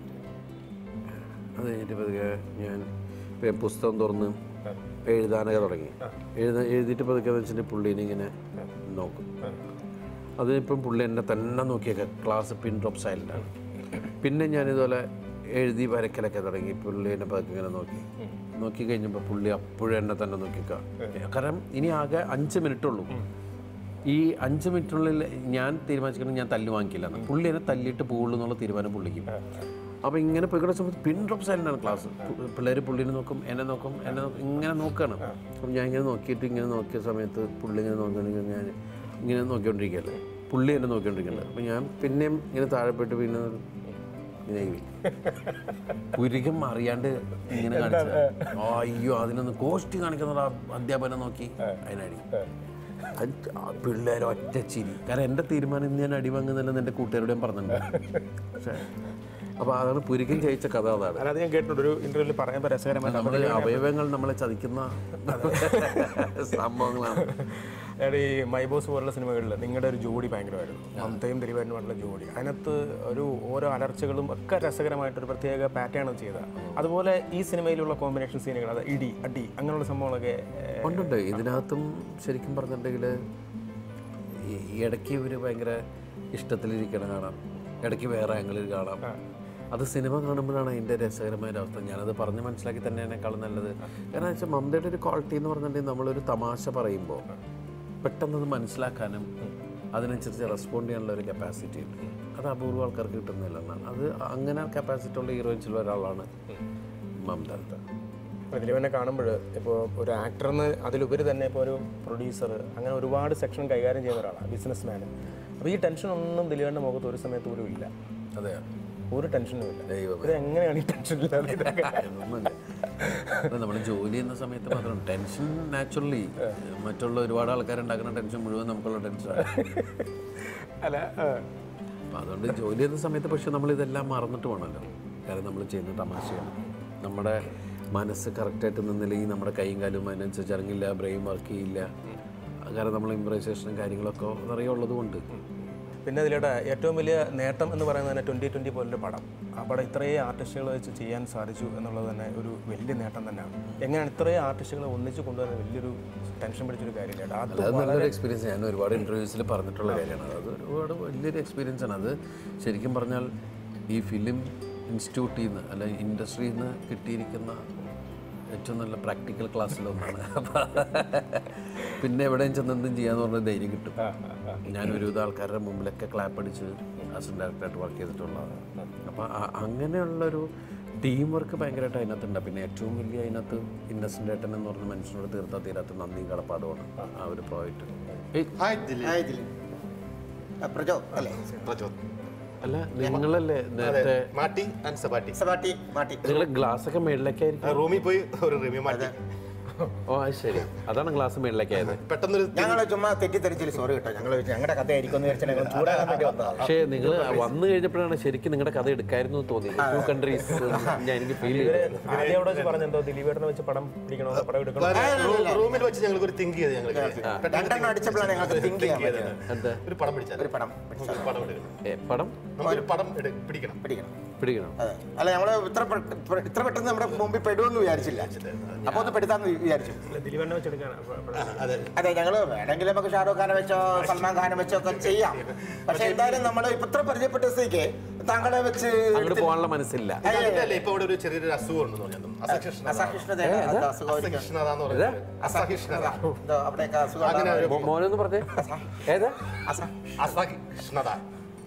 [SPEAKER 2] അത് കഴിഞ്ഞിട്ട് പതുക്കെ ഞാൻ ഇപ്പം പുസ്തകം തുറന്ന് എഴുതാനൊക്കെ തുടങ്ങി എഴുത എഴുതിയിട്ട് പതുക്കെ എന്ന് വെച്ചിട്ടുണ്ടെങ്കിൽ പുള്ളീനെ ഇങ്ങനെ നോക്കും അതിനിപ്പം പുള്ളി എന്നെ തന്നെ നോക്കിയൊക്കെ ക്ലാസ് പിൻ ഡ്രോപ്പ് സൈലൻ്റാണ് പിന്നെ ഞാനിതുപോലെ എഴുതി വരയ്ക്കലൊക്കെ തുടങ്ങി പുള്ളി എന്നെ പതുക്കെ ഇങ്ങനെ നോക്കി നോക്കി കഴിഞ്ഞപ്പോൾ പുള്ളി അപ്പോഴും എന്നെ തന്നെ നോക്കിക്ക കാരണം ഇനി ആകെ അഞ്ച് മിനിറ്റ് ഉള്ളൂ ഈ അഞ്ച് മിനിറ്റിനുള്ളിൽ ഞാൻ തീരുമാനിച്ചിട്ടുണ്ട് ഞാൻ തല്ല് വാങ്ങിക്കില്ല എന്ന്. പുള്ളി എന്നെ തല്ലിയിട്ട് പോകുള്ളൂ എന്നുള്ള തീരുമാനം പുള്ളിക്കും അപ്പോൾ ഇങ്ങനെ പോയിക്കുന്ന സമയത്ത് പിൻ ഡ്രോപ്പ് സൈലൻ്റാണ് ക്ലാസ് പിള്ളേർ പുള്ളിനെ നോക്കും എന്നെ നോക്കും എന്നെ നോക്കും ഇങ്ങനെ നോക്കുകയാണ് അപ്പം ഞാൻ ഇങ്ങനെ നോക്കിയിട്ട് ഇങ്ങനെ നോക്കിയ സമയത്ത് പുള്ളി ഇങ്ങനെ നോക്കുകയാണെങ്കിൽ ഞാൻ ഇങ്ങനെ നോക്കിക്കൊണ്ടിരിക്കുകയല്ലേ പുള്ളി എന്നെ നോക്കിക്കൊണ്ടിരിക്കുന്നുണ്ട് അപ്പം ഞാൻ പിന്നെയും ഇങ്ങനെ താഴെ പോയിട്ട് പിന്നെ ഇങ്ങനെ ആയി. പുരികം അറിയാണ്ട് ഇങ്ങനെ കാണിച്ചത് അയ്യോ അതിനൊന്ന് കോസ്റ്റ് കാണിക്കുന്ന അധ്യാപനെ നോക്കി അതിനടി അത് ആ പിള്ളേർ ഒറ്റ ചിരി കാരണം എൻ്റെ തീരുമാനം ഇന്ന് ഞാൻ അടി വാങ്ങുന്നില്ലെന്ന് എൻ്റെ കൂട്ടുകാരോടും പറഞ്ഞിട്ടുണ്ട് പക്ഷേ അപ്പോൾ അതാണ് പുരികം ജയിച്ച കഥ അതാണ്
[SPEAKER 1] അല്ലാതെ ഞാൻ കേട്ടിട്ടുണ്ട് ഒരു ഇന്റർവ്യൂവിൽ പറയുമ്പോൾ രസകരമായി
[SPEAKER 2] നമ്മുടെ അവയവങ്ങൾ നമ്മളെ ചതിക്കുന്ന സംഭവങ്ങളാണ്
[SPEAKER 1] അതായത് ഈ മൈബോസ് പോലുള്ള സിനിമകളിൽ നിങ്ങളുടെ ഒരു ജോഡി ഭയങ്കരമായിരുന്നു മമതയും ദിലീപനുമായിട്ടുള്ള ജോഡി അതിനകത്ത് ഒരു ഓരോ അലർച്ചകളും ഒക്കെ രസകരമായിട്ടൊരു പ്രത്യേക പാറ്റേൺ ചെയ്തത് അതുപോലെ ഈ സിനിമയിലുള്ള കോമ്പിനേഷൻ സീനുകൾ അത് ഇടി അടി അങ്ങനെയുള്ള സംഭവങ്ങളൊക്കെ ഏഹ്,
[SPEAKER 2] ഉണ്ടുണ്ട് ഇതിനകത്തും ശരിക്കും പറഞ്ഞിട്ടുണ്ടെങ്കിൽ ഈ ഇടയ്ക്ക് ഇവർ ഭയങ്കര ഇഷ്ടത്തിലിരിക്കണ കാണാം ഇടയ്ക്ക് വേറെ ആംഗിളിൽ കാണാം അത് സിനിമ കാണുമ്പോഴാണ് അതിൻ്റെ രസകരമായ ഒരു അവസ്ഥ ഞാനത് പറഞ്ഞ് മനസ്സിലാക്കി തന്നെയാണേക്കാളും നല്ലത് കാരണം വെച്ചാൽ മമതയുടെ ഒരു ക്വാളിറ്റി എന്ന് പറഞ്ഞിട്ടുണ്ടെങ്കിൽ നമ്മളൊരു തമാശ പറയുമ്പോൾ പെട്ടെന്നത് മനസ്സിലാക്കാനും അതിനനുസരിച്ച് റെസ്പോണ്ട് ചെയ്യാനുള്ള ഒരു കപ്പാസിറ്റി ഉണ്ട് അത് അപൂർവ ആൾക്കാർക്ക് കിട്ടുന്നില്ല എന്നാണ് അത് അങ്ങനെ കപ്പാസിറ്റി ഉള്ള ഹീറോയിൻസിൽ ഒരാളാണ് മമത
[SPEAKER 1] ഇപ്പോൾ ദിലീപനെ കാണുമ്പോൾ ഇപ്പോൾ ഒരു ആക്ടറിന് അതിലുപരി തന്നെ ഇപ്പോൾ ഒരു പ്രൊഡ്യൂസർ അങ്ങനെ ഒരുപാട് സെക്ഷൻ കൈകാര്യം ചെയ്യുന്ന ഒരാളാണ് ബിസിനസ് മാൻ അപ്പോൾ ഈ ടെൻഷൻ ഒന്നും ദിലീപൻ്റെ മുഖത്ത് ഒരു സമയത്ത് പോലും ഇല്ല
[SPEAKER 2] അതെ
[SPEAKER 1] ഒരു ടെൻഷനും ഇല്ല
[SPEAKER 2] ദൈവമേ.
[SPEAKER 1] ഇത് എങ്ങനെയാണ് ഈ ടെൻഷൻ ഇല്ലാതെ ഇതൊക്കെ
[SPEAKER 2] ഒന്നുമില്ല നമ്മൾ ജോലി ചെയ്യുന്ന സമയത്ത് മാത്രം ടെൻഷൻ നാച്ചുറലി മറ്റുള്ള ഒരുപാട് ആൾക്കാരുണ്ടാക്കുന്ന ടെൻഷൻ മുഴുവൻ നമുക്കുള്ള ടെൻഷനാണ്
[SPEAKER 1] അല്ല ആ.
[SPEAKER 2] അപ്പം അതുകൊണ്ട് ജോലി ചെയ്യുന്ന സമയത്ത് പക്ഷെ നമ്മളിതെല്ലാം മറന്നിട്ട് വേണമല്ലോ കാരണം നമ്മൾ ചെയ്യുന്ന തമാശയാണ് നമ്മുടെ മനസ്സ് കറക്റ്റായിട്ട് നിന്നില്ലെങ്കിൽ നമ്മുടെ കൈയും കാലും അതിനനുസരിച്ച് ഇറങ്ങില്ല ബ്രെയിൻ വർക്ക് ചെയ്യില്ല കാരണം നമ്മൾ ഇമ്പ്രൈസേഷനും കാര്യങ്ങളൊക്കെ നിറയെ ഉള്ളത് കൊണ്ട്
[SPEAKER 1] പിന്നെ അതിലൂടെ ഏറ്റവും വലിയ നേട്ടം എന്ന് പറയുന്നത് തന്നെ ട്വൻറ്റി ട്വൻറ്റി പോലൊരു പടം ആ പടം ഇത്രയും ആർട്ടിസ്റ്റുകൾ വെച്ച് ചെയ്യാൻ സാധിച്ചു എന്നുള്ളത് തന്നെ ഒരു വലിയ നേട്ടം തന്നെയാണ് എങ്ങനെയാണ് ഇത്രയും ആർട്ടിസ്റ്റുകളെ ഒന്നിച്ച് കൊണ്ടുവരുന്നത് വലിയൊരു ടെൻഷൻ പിടിച്ചൊരു കാര്യമില്ല അത്
[SPEAKER 2] അത് നല്ലൊരു എക്സ്പീരിയൻസ് ഞാൻ ഒരുപാട് ഇൻ്റർവ്യൂസിൽ പറഞ്ഞിട്ടുള്ള കാര്യമാണ് അത് ഒരുപാട് വലിയൊരു എക്സ്പീരിയൻസ് ആണ് അത് ശരിക്കും പറഞ്ഞാൽ ഈ ഫിലിം ഇൻസ്റ്റിറ്റ്യൂട്ടിൽ നിന്ന് അല്ല ഇൻഡസ്ട്രിയിൽ നിന്ന് കിട്ടിയിരിക്കുന്ന ഏറ്റവും നല്ല പ്രാക്ടിക്കൽ ക്ലാസ്സിലൊന്നാണ് അപ്പം പിന്നെ എവിടെയും ചെന്ന് എന്തും ചെയ്യാന്ന് പറഞ്ഞ ധൈര്യം കിട്ടും ഞാൻ ഒരുവിധ ആൾക്കാരുടെ മുമ്പിലൊക്കെ ക്ലാപ്പ് അടിച്ച് അസിസ്റ്റന്റ് ഡയറക്ടറായിട്ട് വർക്ക് ചെയ്തിട്ടുള്ളതാണ് അപ്പോൾ അങ്ങനെയുള്ളൊരു ടീം വർക്ക് ഭയങ്കരമായിട്ട് അതിനകത്തുണ്ട് പിന്നെ ഏറ്റവും വലിയ അതിനകത്ത് ഇന്നസെൻ്റ് ഏട്ടൻ എന്ന് പറഞ്ഞ മനുഷ്യനോട് തീർത്താൽ തീരാത്ത നന്ദിയും കടപ്പാടുമാണ് ആ ഒരു പ്രോജക്റ്റ്
[SPEAKER 3] ഹായ് ദിലീപ്
[SPEAKER 4] ആ, ഇതില്. ആ, പ്രജോ അല്ലേ
[SPEAKER 3] പ്രചോദ്
[SPEAKER 2] അല്ല നിങ്ങളല്ലേ നേരത്തെ
[SPEAKER 3] മാട്ടി ആൻഡ് സബാട്ടി
[SPEAKER 4] സബാട്ടി മാട്ടി
[SPEAKER 2] നിങ്ങൾ ഗ്ലാസ് ഒക്കെ മേളിലേക്കായിരിക്കും
[SPEAKER 3] റൂമിൽ പോയി ഒരു റിവ്യൂ മാറ്റി
[SPEAKER 2] ഓ അത് ശരി അതാണ് ഗ്ലാസ് മേളിലേക്കായത്
[SPEAKER 3] പെട്ടെന്നൊരു
[SPEAKER 4] ഞങ്ങൾ ചുമ്മാ തെറ്റിദ്ധരിച്ചില്ല സോറി കേട്ടോ ഞങ്ങൾ ഞങ്ങളുടെ കഥ ആയിരിക്കും എന്ന് വിചാരിച്ചാൽ ഞങ്ങൾ ചൂടാകാൻ വേണ്ടി വന്നതാണ്
[SPEAKER 2] പക്ഷേ നിങ്ങൾ വന്നു കഴിഞ്ഞപ്പോഴാണ് ശരിക്കും നിങ്ങളുടെ കഥ എടുക്കായിരുന്നു എന്ന് തോന്നി ടു കൺട്രീസ് ഞാൻ എനിക്ക് ഫീൽ ചെയ്തു
[SPEAKER 1] ആദ്യം അവിടെ വെച്ച് പറഞ്ഞെന്തോ ദിലീപേട്ടനെ വെച്ച് പടം പിടിക്കണോ പടം എടുക്കണോ
[SPEAKER 3] റൂമിൽ വെച്ച് ഞങ്ങൾക്ക് ഒരു തിങ്ക് ചെയ്ത് ഞങ്ങൾ
[SPEAKER 4] രണ്ടെണ്ണം അടിച്ചപ്പോഴാണ് ഞങ്ങൾക്ക് തിങ്ക് ചെയ്യാൻ പറ്റുന്നത്
[SPEAKER 2] എന്താ
[SPEAKER 3] ഒരു പടം പിടിച്ചാൽ
[SPEAKER 4] ഒരു പടം
[SPEAKER 3] ഒരു പടം എടുക്കണം
[SPEAKER 2] ഏ, പടം
[SPEAKER 3] നമുക്കൊരു പടം എടു- പിടിക്കണം
[SPEAKER 4] പിടിക്കണം
[SPEAKER 2] പിടിക്കണം
[SPEAKER 4] അതെ അല്ല നമ്മൾ ഇത്ര പെ- ഇത്ര പെട്ടെന്ന് നമ്മുടെ മുമ്പിൽ പെടുമെന്ന് വിചാരിച്ചില്ല അപ്പൊ ഒന്ന് പെടുത്താന്ന് വിചാരിച്ചു
[SPEAKER 1] ദിലീപേട്ടനെ വെച്ച് എടുക്കാനാണ്
[SPEAKER 3] അതെ
[SPEAKER 4] അതെ ഞങ്ങൾ വേണമെങ്കിൽ നമുക്ക് ഷാറൂഖ് ഖാനെ വെച്ചോ സൽമാൻ ഖാനെ വെച്ചോ ഒക്കെ ചെയ്യാം പക്ഷെ എന്തായാലും നമ്മൾ ഇത്ര പരിചയപ്പെട്ട സ്ഥിതിക്ക് താങ്കളെ വെച്ച്
[SPEAKER 2] അങ്ങോട്ട് പോകാനുള്ള മനസ്സില്ല
[SPEAKER 3] അതിന്റെ അല്ലേ ഇപ്പൊ ഇവിടെ ഒരു ചെറിയൊരു അസുഖം ഉണ്ടെന്ന് പറഞ്ഞു അസഹിഷ്ണുത
[SPEAKER 4] അസഹിഷ്ണുത അസുഖം
[SPEAKER 3] അസഹിഷ്ണുത എന്ന് പറയുന്നത് അസഹിഷ്ണുത
[SPEAKER 4] അവിടെയൊക്കെ അസുഖം
[SPEAKER 3] അങ്ങനെ ഒരു
[SPEAKER 2] മോ- മോനൊന്ന് പറഞ്ഞേ ഏതാ
[SPEAKER 4] അസ-
[SPEAKER 3] അസഹിഷ്ണുത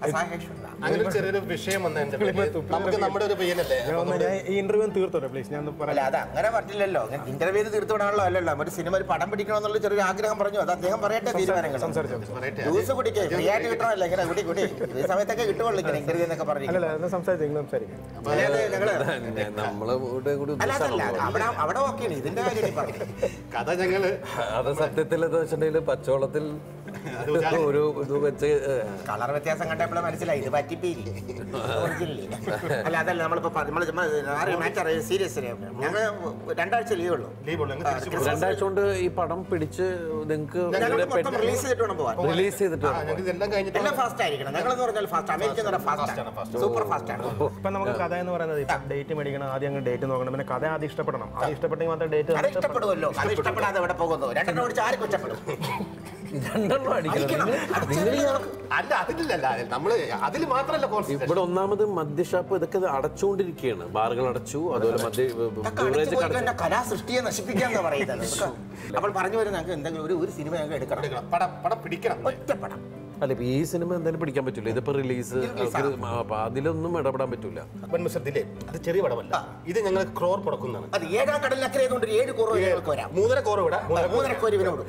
[SPEAKER 4] അസഹിഷ്ണുത.
[SPEAKER 3] അങ്ങനെ ഒരു ചെറിയൊരു വിഷയം വന്നതിന്റെ പേരിൽ നമുക്ക് നമ്മുടെ ഒരു പയ്യനല്ലേ
[SPEAKER 1] ഞാൻ ഒന്ന് ഞാൻ ഈ ഇന്റർവ്യൂ തീർത്തോട്ടെ പ്ലീസ് ഞാൻ ഒന്ന്
[SPEAKER 4] അല്ല
[SPEAKER 1] പറയാം
[SPEAKER 4] അത് അങ്ങനെ പറ്റില്ലല്ലോ ഇന്റർവ്യൂ തീർത്തുവിടാണല്ലോ അല്ലല്ലോ ഒരു സിനിമ ഒരു പടം പിടിക്കണമെന്നുള്ള ചെറിയൊരു ആഗ്രഹം പറഞ്ഞു അത് അദ്ദേഹം പറയട്ടെ തീരുമാനങ്ങൾ
[SPEAKER 1] സംസാരിച്ചോ
[SPEAKER 3] പറയട്ടെ
[SPEAKER 4] ജ്യൂസ് കുടിക്കേ ഫ്രീ ആയിട്ട് കിട്ടണമല്ലോ ഇങ്ങനെ കുടി കുടി ഈ സമയത്തൊക്കെ കിട്ടുമല്ലോ ഇങ്ങനെ ഇന്റർവ്യൂ എന്നൊക്കെ പറഞ്ഞു
[SPEAKER 1] അല്ലല്ല ഒന്ന് സംസാരിച്ചു നിങ്ങൾ സംസാരിക്കാം
[SPEAKER 4] ഞങ്ങള്
[SPEAKER 2] നമ്മളെ കൂടെ കൂടി
[SPEAKER 4] അല്ല അതല്ല
[SPEAKER 2] ഉദ്ദേശമാണ്
[SPEAKER 4] അവിടെ അവിടെ ഓക്കെയാണ് ഇതിന്റെ കാര്യം നീ പറഞ്ഞു
[SPEAKER 3] കഥ ഞങ്ങള്
[SPEAKER 2] അത് സത്യത്തിൽ എന്ന് വെച്ചിട്ടുണ്ടെങ്കിൽ പച്ചവെള്ളത്തിൽ
[SPEAKER 3] അത് ഉജാല-
[SPEAKER 2] ഒരു ഇത് വെച്ച് ഏഹ്,
[SPEAKER 4] കളർ വ്യത്യാസം കണ്ടപ്പോഴേ മനസ്സിലായി ഇത് പറ്റിപ്പില്ലേ ഒറിജിനലി അല്ല അതല്ല നമ്മളിപ്പോ നമ്മൾ മാച്ച് സീരിയസ് ഞങ്ങൾ രണ്ടാഴ്ച ലീവ് ഉള്ളൂ
[SPEAKER 3] ലീവ് ഉള്ളൂ ഞങ്ങൾ തിരിച്ചു പോകും.
[SPEAKER 2] രണ്ടാഴ്ച കൊണ്ട് ഈ പടം പിടിച്ച് നിങ്ങൾക്ക്
[SPEAKER 4] ഞങ്ങൾ മൊത്തം റിലീസ് ചെയ്തിട്ട് വേണം പോവാൻ
[SPEAKER 2] റിലീസ് ചെയ്തിട്ട്
[SPEAKER 3] ആ, ഞങ്ങൾക്ക് ഇതെല്ലാം കഴിഞ്ഞിട്ട്
[SPEAKER 4] എല്ലാം ഫാസ്റ്റ് ആയിരിക്കണം ഞങ്ങളെന്ന് പറഞ്ഞാൽ ഫാസ്റ്റ് അമേരിക്ക എന്ന് പറഞ്ഞാൽ
[SPEAKER 3] Fast
[SPEAKER 4] ഫാസ്റ്റ്
[SPEAKER 3] ആണ്, fast.
[SPEAKER 4] ആണ് സൂപ്പർ ഫാസ്റ്റ് ആണ്
[SPEAKER 1] ഇപ്പൊ നമുക്ക് കഥ എന്ന് പറയുന്നത് ഇപ്പൊ ഡേറ്റ് മേടിക്കണം ആദ്യം അങ്ങ് ഡേറ്റ് നോക്കണം പിന്നെ കഥ ആദ്യം ഇഷ്ടപ്പെടണം ആദ്യം ഇഷ്ടപ്പെട്ടെങ്കിൽ മാത്രം ഡേറ്റ്
[SPEAKER 4] അത് ഇഷ്ടപ്പെടുമല്ലോ അത് ഇഷ്ടപ്പെടാതെ എവിടെ പോകുന്നു രണ്ടെണ്ണം ഓടിച്ച് ആർക്കും ഇഷ്ടപ്പെടും
[SPEAKER 2] രണ്ടെണ്ണം അടിക്കണം നിങ്ങൾ- നിങ്ങൾ ഈ
[SPEAKER 3] അല്ല അതിലല്ല നമ്മള് അതിൽ മാത്രമല്ല കോൺസെൻട്രേഷൻ
[SPEAKER 2] ഇവിടെ ഒന്നാമത് മദ്യഷാപ്പ് ഇതൊക്കെ അടച്ചുകൊണ്ടിരിക്കുകയാണ് ബാറുകൾ അടച്ചു അതുപോലെ മദ്യ
[SPEAKER 4] ഇതൊക്കെ
[SPEAKER 2] ബിവറേജ്
[SPEAKER 4] അടിച്ചു പോയിട്ട് എന്റെ കലാസൃഷ്ടിയെ നശിപ്പിക്കാന്ന് പറയുന്നത് ഇതൊക്കെ. അപ്പോൾ പറഞ്ഞു വരുന്നത് ഞങ്ങൾക്ക് എന്തെങ്കിലും ഒരു ഒരു സിനിമ ഞങ്ങൾക്ക് എടുക്കണം
[SPEAKER 3] പടം പടം പിടിക്കണം
[SPEAKER 4] ഒറ്റപ്പടം
[SPEAKER 2] അല്ല ഇപ്പൊ ഈ സിനിമ എന്തായാലും പിടിക്കാൻ പറ്റില്ല ഇതിപ്പോ റിലീസ് അപ്പൊ അതിലൊന്നും ഇടപെടാൻ പറ്റൂല
[SPEAKER 3] വൻ മിസ്റ്റർ ദിലീപ് അത് ചെറിയ പടമല്ല ഇത് ഞങ്ങൾ ക്രോർ മുടക്കുന്നതാണ്
[SPEAKER 4] അത് ഏഴാം കടലിനക്കരെ കൊണ്ട് ഒരു ഏഴ് കുറവ് ഞങ്ങൾക്ക് വരാം
[SPEAKER 3] മൂന്നര കോർ ഇവിടെ
[SPEAKER 4] മൂന്നര കോരി ഇവനോട്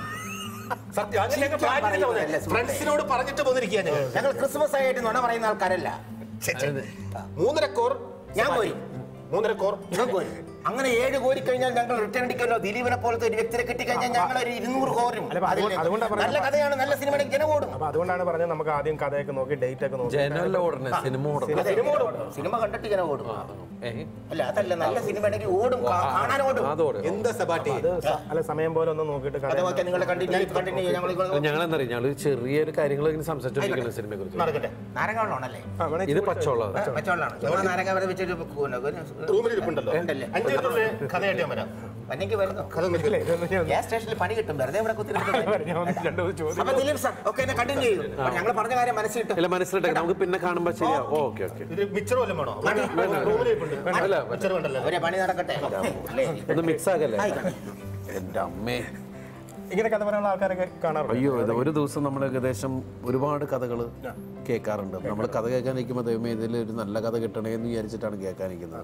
[SPEAKER 3] സത്യം അത് ഞങ്ങൾ
[SPEAKER 4] ചിരിക്കാൻ
[SPEAKER 3] പറഞ്ഞിട്ട്
[SPEAKER 4] പറയുന്നതല്ല,
[SPEAKER 3] പോകുന്നത്.
[SPEAKER 4] സുഹൃത്തേ.
[SPEAKER 3] ഫ്രണ്ട്സിനോട് പറഞ്ഞിട്ട് പോന്നിരിക്കുക ഞങ്ങൾ
[SPEAKER 4] ഞങ്ങൾ ക്രിസ്മസ് ആയിട്ട് നുണ പറയുന്ന ആൾക്കാരല്ല
[SPEAKER 3] മൂന്നര കോർ
[SPEAKER 4] ഞാൻ പോയി
[SPEAKER 3] മൂന്നര കോർ
[SPEAKER 4] ഇവൻ കോരി അങ്ങനെ ഏഴ് കോരി കഴിഞ്ഞാൽ ഞങ്ങൾ റിട്ടേൺ അടിക്കല്ലോ ദിലീപിനെ പോലത്തെ ഒരു വ്യക്തിയെ കിട്ടിക്കഴിഞ്ഞാൽ ഞങ്ങൾ ഒരു ഇരുന്നൂറ് കോരും
[SPEAKER 1] അല്ല, അപ്പൊ അതുകൊ-
[SPEAKER 4] അതിൽ
[SPEAKER 1] അതുകൊണ്ടാ പറഞ്ഞത്.
[SPEAKER 4] നല്ല കഥയാണ് നല്ല സിനിമയുടെ ജനം ഓടും
[SPEAKER 1] അപ്പൊ അതുകൊണ്ടാണ് പറഞ്ഞത് നമുക്ക് ആദ്യം കഥയൊക്കെ നോക്കി ഡേറ്റ് ഒക്കെ നോക്കി
[SPEAKER 2] ജനല്ല ഓടണേ സിനിമ ഓടണം
[SPEAKER 4] അതെ, സിനിമ കണ്ടിട്ട് ജനം ഓടും
[SPEAKER 2] ഏഹ്
[SPEAKER 4] അല്ല അതല്ല നല്ല സിനിമയാണെങ്കിൽ ഓടും കാ- കാണാൻ ഓടും
[SPEAKER 2] അതോടെ
[SPEAKER 3] എന്താ സബാട്ടി
[SPEAKER 1] അത് സ- അല്ല സമയം പോലെ ഒന്ന് നോക്കിയിട്ട് കഥ
[SPEAKER 4] അത് നോക്കിയാൽ നിങ്ങളെ കണ്ടിന്യൂ കണ്ടിന്യൂ ഞങ്ങൾ
[SPEAKER 2] ഞങ്ങൾ എന്താ പറയുക ഞങ്ങൾ ചെറിയൊരു കാര്യങ്ങൾ ഇങ്ങനെ സംസാരിച്ചോണ്ടിരിക്കുന്ന സിനിമയെ കുറിച്ച്
[SPEAKER 3] നടക്കട്ടെ
[SPEAKER 4] നാരങ്ങ വെള്ളമാണല്ലേ
[SPEAKER 1] ആ, വേണേ
[SPEAKER 2] ഇത് പച്ചവെള്ളം
[SPEAKER 4] പച്ചവെള്ളമാണ് നാരങ്ങ വെള്ളം വെച്ചൊരു
[SPEAKER 3] റൂമിൽ ഇരിപ്പുണ്ടല്ലോ
[SPEAKER 4] ഉണ്ടല്ലേ.
[SPEAKER 3] അഞ്ച് മിനിറ്റ് കഥയായിട്ട് ഞാൻ വരാം
[SPEAKER 4] വന്നെങ്കിൽ വരുന്നു
[SPEAKER 3] കഥ നിർത്തില്ലേ?
[SPEAKER 1] ഇതൊന്നും ഞാൻ
[SPEAKER 4] ഗ്യാസ് സ്റ്റേഷനിൽ പണി കിട്ടും വെറുതെ ഇവിടെ കുത്തിരിക്കുന്നത്
[SPEAKER 1] ഞാൻ ഒന്ന് രണ്ടു മൂന്ന് ചോദ്യം
[SPEAKER 4] അപ്പൊ ദിലീപ് സാർ ഓക്കെ എന്നെ കണ്ടിന്യൂ ചെയ്യും ഞങ്ങൾ പറഞ്ഞ കാര്യം മനസ്സിലിട്ട്
[SPEAKER 2] അല്ല മനസ്സിലാട്ടെ നമുക്ക് പിന്നെ കാണുമ്പോൾ ശരിയാ ഓക്കെ ഓക്കെ
[SPEAKER 3] ഇത് മിച്ചർ വല്ലതും വേണോ റൂമിൽ ഇരിപ്പുണ്ട്
[SPEAKER 2] അല്ല
[SPEAKER 3] മിച്ചർ വേണ്ടല്ലോ
[SPEAKER 4] അവരെ പണി നടക്കട്ടെ അല്ലേ?
[SPEAKER 2] ഒന്ന് മിക്സ് ആകല്ലേ എൻ്റെ അമ്മേ
[SPEAKER 1] ഇങ്ങനെ കഥ പറയാനുള്ള ആൾക്കാരൊക്കെ കാണാറുണ്ട്
[SPEAKER 2] അയ്യോ ഇത് ഒരു ദിവസം നമ്മൾ ഏകദേശം ഒരുപാട് കഥകൾ കേൾക്കാറുണ്ട് നമ്മൾ കഥ കേൾക്കാൻ നിൽക്കുമ്പോൾ ദൈവമേ ഇതിൽ ഒരു നല്ല കഥ കിട്ടണേ എന്ന് വിചാരിച്ചിട്ടാണ് കേൾക്കാൻ നിൽക്കുന്നത്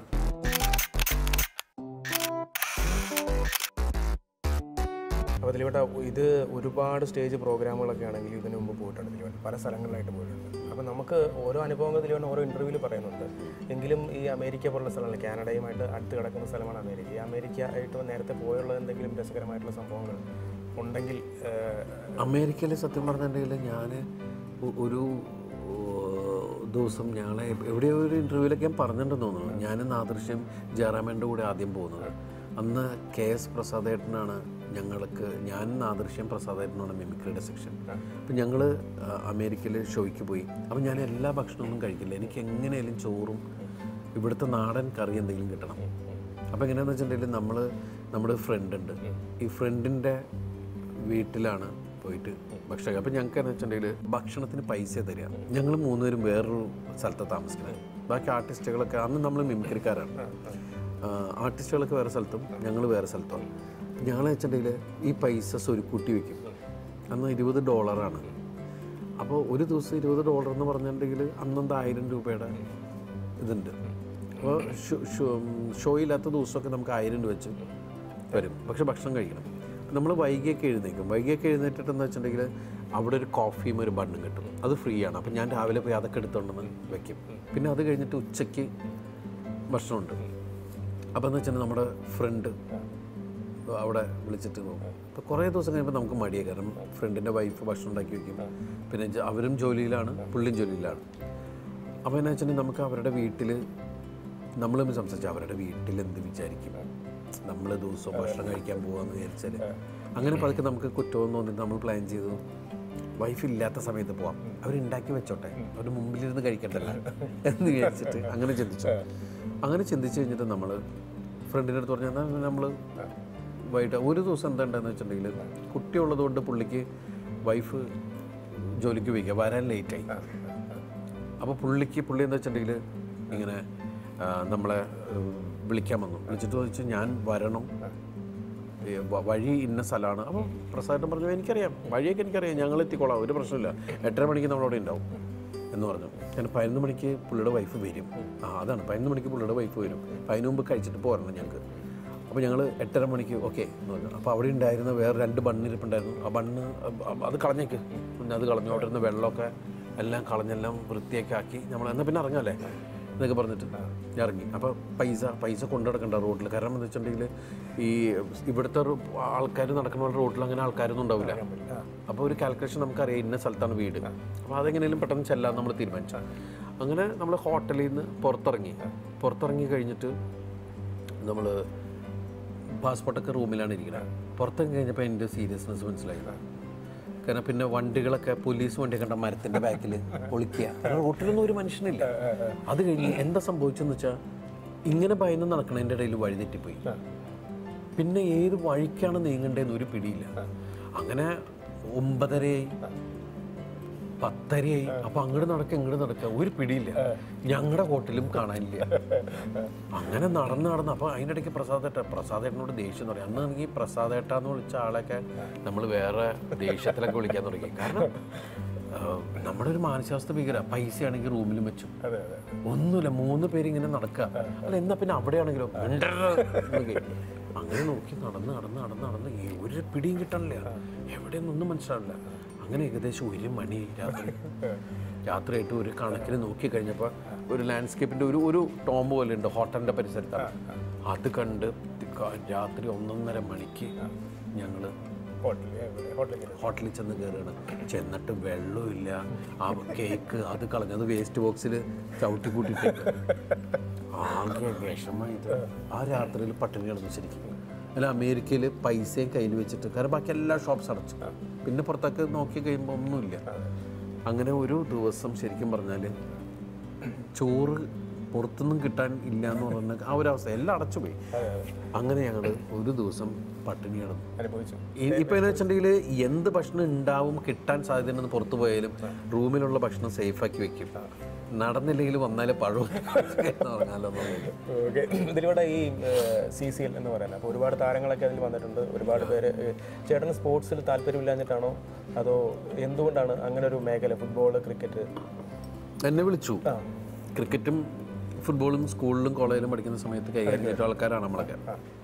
[SPEAKER 1] അപ്പോൾ ദിലീപേട്ട ഇത് ഒരുപാട് സ്റ്റേജ് പ്രോഗ്രാമുകളൊക്കെ ആണെങ്കിൽ ഇതിനു മുമ്പ് പോയിട്ടുണ്ട് ദിലീപൻ പല സ്ഥലങ്ങളിലായിട്ട് പോയിട്ടുണ്ട് അപ്പോൾ നമുക്ക് ഓരോ അനുഭവങ്ങൾ ദിലീപൻ ഓരോ ഇൻ്റർവ്യൂവിൽ പറയുന്നുണ്ട് എങ്കിലും ഈ അമേരിക്ക പോലുള്ള സ്ഥലങ്ങൾ കാനഡയുമായിട്ട് അടുത്ത് കിടക്കുന്ന സ്ഥലമാണ് അമേരിക്ക ഈ അമേരിക്ക ആയിട്ട് നേരത്തെ പോയുള്ള എന്തെങ്കിലും രസകരമായിട്ടുള്ള സംഭവങ്ങൾ ഉണ്ടെങ്കിൽ ഏഹ്,
[SPEAKER 2] അമേരിക്കയിൽ സത്യം പറഞ്ഞിട്ടുണ്ടെങ്കിൽ ഞാൻ ഒരു ഓ, ദിവസം ഞങ്ങളെ എവിടെയോ ഒരു ഇൻ്റർവ്യൂവിലൊക്കെ ഞാൻ പറഞ്ഞിട്ടുണ്ടെന്ന് തോന്നുന്നു ഞാനും നാദൃശ്യം ജയറാമേൻ്റെ കൂടെ ആദ്യം പോകുന്നത് അന്ന് കെ എസ് പ്രസാദേട്ടനാണ് ഞങ്ങൾക്ക് ഞാൻ നാദൃശ്യം പ്രസാദേട്ടനാണ് മിമിക്രിയുടെ സെക്ഷൻ അപ്പം ഞങ്ങൾ അമേരിക്കയിൽ ഷോയ്ക്ക് പോയി അപ്പം ഞാൻ എല്ലാ ഭക്ഷണമൊന്നും കഴിക്കില്ല എനിക്ക് എങ്ങനെയായാലും ചോറും ഇവിടുത്തെ നാടൻ കറി എന്തെങ്കിലും കിട്ടണം അപ്പോൾ എങ്ങനെയാണെന്ന് വെച്ചിട്ടുണ്ടെങ്കിൽ നമ്മൾ നമ്മുടെ ഫ്രണ്ട് ഉണ്ട് ഈ ഫ്രണ്ടിൻ്റെ വീട്ടിലാണ് പോയിട്ട് ഭക്ഷണം അപ്പം ഞങ്ങൾക്ക് എന്ന് വെച്ചിട്ടുണ്ടെങ്കിൽ ഭക്ഷണത്തിന് പൈസ തരിക ഞങ്ങൾ മൂന്നുപേരും വേറൊരു സ്ഥലത്ത് താമസിക്കുന്നത് ബാക്കി ആർട്ടിസ്റ്റുകളൊക്കെ അന്ന് നമ്മൾ മിമിക്രിക്കാരാണ് ആർട്ടിസ്റ്റുകളൊക്കെ വേറെ സ്ഥലത്തും ഞങ്ങൾ വേറെ സ്ഥലത്തും ഞങ്ങൾ വെച്ചിട്ടുണ്ടെങ്കിൽ ഈ പൈസ സ്വരുക്കൂട്ടി വെക്കും അന്ന് ഇരുപത് ഡോളറാണ് അപ്പോൾ ഒരു ദിവസം ഇരുപത് ഡോളർ എന്ന് പറഞ്ഞിട്ടുണ്ടെങ്കിൽ അന്നെന്താ ആയിരം രൂപയുടെ ഇതുണ്ട് അപ്പോൾ ഷോ ഇല്ലാത്ത ദിവസമൊക്കെ നമുക്ക് ആയിരം രൂപ വെച്ച് വരും പക്ഷെ ഭക്ഷണം കഴിക്കണം നമ്മൾ വൈകിയൊക്കെ എഴുന്നേക്കും വൈകിയൊക്കെ എഴുന്നേറ്റിട്ട് എന്താ വെച്ചിട്ടുണ്ടെങ്കിൽ അവിടെ ഒരു കോഫിയും ഒരു ബണ്ണും കിട്ടും അത് ഫ്രീ ആണ് അപ്പം ഞാൻ രാവിലെ പോയി അതൊക്കെ എടുത്തുകൊണ്ടെന്ന് വെക്കും പിന്നെ അത് കഴിഞ്ഞിട്ട് ഉച്ചയ്ക്ക് ഭക്ഷണമുണ്ട് അപ്പോൾ എന്ന് വെച്ചാൽ നമ്മുടെ ഫ്രണ്ട് അവിടെ വിളിച്ചിട്ട് നോക്കും അപ്പോൾ കുറേ ദിവസം കഴിയുമ്പോൾ നമുക്ക് മടിയായി കാരണം ഫ്രണ്ടിൻ്റെ വൈഫ് ഭക്ഷണം ഉണ്ടാക്കി വെക്കും പിന്നെ ജ- അവരും ജോലിയിലാണ് പുള്ളിയും ജോലിയിലാണ് അപ്പോൾ എന്നാ വെച്ചിട്ടുണ്ടെങ്കിൽ നമുക്ക് അവരുടെ വീട്ടിൽ നമ്മളും സംസാരിച്ചു അവരുടെ വീട്ടിൽ എന്ത് വിചാരിക്കും നമ്മൾ ദിവസവും ഭക്ഷണം കഴിക്കാൻ പോകാമെന്ന് വിചാരിച്ചാൽ അങ്ങനെ പതുക്കെ നമുക്ക് കുറ്റവും തോന്നിയിട്ട് നമ്മൾ പ്ലാൻ ചെയ്തു വൈഫ് ഇല്ലാത്ത സമയത്ത് പോവാം അവരുണ്ടാക്കി വെച്ചോട്ടെ അവരുടെ മുമ്പിലിരുന്ന് കഴിക്കട്ടല്ല എന്ന് വിചാരിച്ചിട്ട് അങ്ങനെ ചിന്തിച്ചു അങ്ങനെ ചിന്തിച്ച് കഴിഞ്ഞിട്ട് നമ്മൾ ഫ്രണ്ടിൻ്റെ അടുത്ത് പറഞ്ഞാൽ നമ്മൾ വൈകിട്ട് ഒരു ദിവസം എന്താ ഉണ്ടായെന്ന് വെച്ചിട്ടുണ്ടെങ്കിൽ കുട്ടിയുള്ളത് കൊണ്ട് പുള്ളിക്ക് വൈഫ് ജോലിക്ക് പോയിക്കുക വരാൻ ലേറ്റായി അപ്പോൾ പുള്ളിക്ക് പുള്ളി എന്താ വെച്ചിട്ടുണ്ടെങ്കിൽ ഇങ്ങനെ ആ, നമ്മളെ ഉം, വിളിക്കാൻ വന്നു വിളിച്ചിട്ട് ചോദിച്ചു ഞാൻ വരണം ഈ വ- വഴി ഇന്ന സ്ഥലമാണ് അപ്പോൾ പ്രസാദം പറഞ്ഞു എനിക്കറിയാം വഴിയൊക്കെ എനിക്കറിയാം ഞങ്ങൾ എത്തിക്കോളാം ഒരു പ്രശ്നമില്ല എട്ടര മണിക്ക് നമ്മളവിടെ ഉണ്ടാവും എന്ന് പറഞ്ഞു ഞാൻ പതിനൊന്ന് മണിക്ക് പുള്ളിയുടെ വൈഫ് വരും ആ അതാണ് പതിനൊന്ന് മണിക്ക് പുള്ളിയുടെ വൈഫ് വരും അപ്പം അതിന് മുമ്പ് കഴിച്ചിട്ട് പോരണം ഞങ്ങൾക്ക് അപ്പോൾ ഞങ്ങൾ എട്ടര മണിക്ക് ഓക്കെ എന്ന് പറഞ്ഞു അപ്പോൾ അവിടെ ഉണ്ടായിരുന്ന വേറെ രണ്ട് ബണ്ണിരിപ്പുണ്ടായിരുന്നു ആ ബണ്ണ് അ- അത് കളഞ്ഞേക്ക് പിന്നെ അത് കളഞ്ഞു അവിടെ ഇരുന്ന വെള്ളമൊക്കെ എല്ലാം കളഞ്ഞെല്ലാം വൃത്തിയൊക്കെ ആക്കി നമ്മൾ എന്നാൽ പിന്നെ ഇറങ്ങാമല്ലേ എന്നൊക്കെ പറഞ്ഞിട്ട് ഇറങ്ങി അപ്പോൾ പൈസ പൈസ കൊണ്ടു നടക്കണ്ട റോഡിൽ കാരണം എന്താ വെച്ചിട്ടുണ്ടെങ്കിൽ ഈ ഇവിടുത്തെ ആൾക്കാർ നടക്കുന്ന റോഡിൽ അങ്ങനെ ആൾക്കാരൊന്നും ഉണ്ടാവില്ല അപ്പോൾ ഒരു കാൽക്കുലേഷൻ നമുക്കറിയാം ഇന്ന സ്ഥലത്താണ് വീട് അപ്പോൾ അതെങ്ങനെയും പെട്ടെന്ന് ചെല്ലാൻ നമ്മൾ തീരുമാനിച്ചു അങ്ങനെ നമ്മൾ ഹോട്ടലിൽ നിന്ന് പുറത്തിറങ്ങി പുറത്തിറങ്ങി കഴിഞ്ഞിട്ട് നമ്മൾ പാസ്പോർട്ടൊക്കെ റൂമിലാണ് ഇരിക്കുന്നത് പുറത്തിറങ്ങി കഴിഞ്ഞപ്പോൾ എൻ്റെ സീരിയസ്നെസ് മനസ്സിലായി കാരണം പിന്നെ വണ്ടികളൊക്കെ പോലീസ് വണ്ടി കണ്ട മരത്തിൻ്റെ ബാക്കിൽ ഒളിക്കുക കാരണം റോട്ടിലൊന്നും ഒരു മനുഷ്യനില്ല അത് കഴിഞ്ഞ് എന്താ സംഭവിച്ചെന്ന് വെച്ചാൽ ഇങ്ങനെ ഭയന്ന് നടക്കണതിൻ്റെ ഇടയിൽ വഴി തെറ്റിപ്പോയി പിന്നെ ഏത് വഴിക്കാണ് നീങ്ങണ്ടേന്ന് ഒരു പിടിയില്ല അങ്ങനെ ഒമ്പതരയായി പത്തരയായി അപ്പൊ അങ്ങോട്ട് നടക്ക ഇങ്ങോട്ട് നടക്ക ഒരു പിടിയില്ല ഞങ്ങളുടെ ഹോട്ടലും കാണാനില്ല അങ്ങനെ നടന്ന് നടന്ന് അപ്പൊ അതിൻ്റെ ഇടയ്ക്ക് പ്രസാദേട്ട പ്രസാദേട്ടനോട് ദേഷ്യം തുടങ്ങി അന്ന് എനിക്ക് പ്രസാദേട്ട എന്ന് വിളിച്ച ആളൊക്കെ നമ്മൾ വേറെ ദേഷ്യത്തിലൊക്കെ വിളിക്കാൻ തുടങ്ങി കാരണം ആ, നമ്മുടെ ഒരു മാനസികാവസ്ഥ ഭീകര പൈസ ആണെങ്കിൽ റൂമിലും വെച്ചു ഒന്നുമില്ല മൂന്ന് പേര് ഇങ്ങനെ നടക്കുക അല്ല എന്നാ പിന്നെ അവിടെയാണെങ്കിലോ എന്നൊക്കെ. അങ്ങനെ നോക്കി നടന്ന് നടന്ന് നടന്ന് നടന്ന് ഈ ഒരു പിടിയും കിട്ടണില്ല എവിടെയൊന്നും മനസ്സിലാവില്ല അങ്ങനെ ഏകദേശം ഒരു മണി രാത്രി രാത്രിയായിട്ട് ഒരു കണക്കിന് നോക്കി കഴിഞ്ഞപ്പോൾ ഒരു ലാൻഡ്സ്കേപ്പിൻ്റെ ഒരു ഒരു ടോംബ് പോലെ ഉണ്ട് ഹോട്ടലിൻ്റെ പരിസരത്താണ് അത് കണ്ട് ക- രാത്രി ഒന്നൊന്നര മണിക്ക് ഞങ്ങൾ ഹോട്ടലിൽ ചെന്ന് കയറുകയാണ് ചെന്നിട്ട് വെള്ളമില്ല ആ കേക്ക് അത് കളഞ്ഞത് വേസ്റ്റ് ബോക്സിൽ ചവിട്ടി കൂട്ടിയിട്ട് ആകെ വിഷമായിട്ട് ആ രാത്രിയിൽ പട്ടിണി കിടന്നു ശരിക്കും അല്ല അമേരിക്കയിൽ പൈസയും കയ്യിൽ വെച്ചിട്ട് കാരണം ബാക്കി എല്ലാ ഷോപ്സ് അടച്ചു പിന്നെ പുറത്തൊക്കെ നോക്കി കഴിയുമ്പോൾ ഒന്നുമില്ല അങ്ങനെ ഒരു ദിവസം ശരിക്കും പറഞ്ഞാൽ ചോറ് പുറത്തുനിന്നും കിട്ടാൻ ഇല്ല എന്ന് പറഞ്ഞ ആ ഒരു അവസ്ഥ എല്ലാം അടച്ചു പോയി അങ്ങനെ ഞങ്ങൾ ഒരു ദിവസം പട്ടിണി കിടന്നു
[SPEAKER 1] അനുഭവിച്ചു
[SPEAKER 2] ഈ- ഇപ്പൊ എന്ന് വെച്ചിട്ടുണ്ടെങ്കിൽ എന്ത് ഭക്ഷണം ഉണ്ടാവും കിട്ടാൻ സാധ്യതയുണ്ടെന്ന് പുറത്തു പോയാലും റൂമിലുള്ള ഭക്ഷണം സേഫ് ആക്കി വെക്കും നടന്നില്ലെങ്കിൽ വന്നാലേ പഴം ഇറങ്ങാലോ എന്നുള്ളത്
[SPEAKER 1] ഓക്കെ ഇതിലൂടെ ഈ സി സി എൽ എന്ന് പറയുന്നത് അപ്പോൾ ഒരുപാട് താരങ്ങളൊക്കെ അതിൽ വന്നിട്ടുണ്ട് ഒരുപാട് പേര് ഏഹ്, ചേട്ടന് സ്പോർട്സിൽ താല്പര്യമില്ലാഞ്ഞിട്ടാണോ അതോ എന്തുകൊണ്ടാണ് അങ്ങനെ ഒരു മേഖല ഫുട്ബോൾ ക്രിക്കറ്റ്
[SPEAKER 2] എന്നെ വിളിച്ചു ക്രിക്കറ്റും ഫുട്ബോളും സ്കൂളിലും കോളേജിലും പഠിക്കുന്ന സമയത്ത് കൈകാര്യം ചെയ്ത ആൾക്കാരാണ് നമ്മളൊക്കെ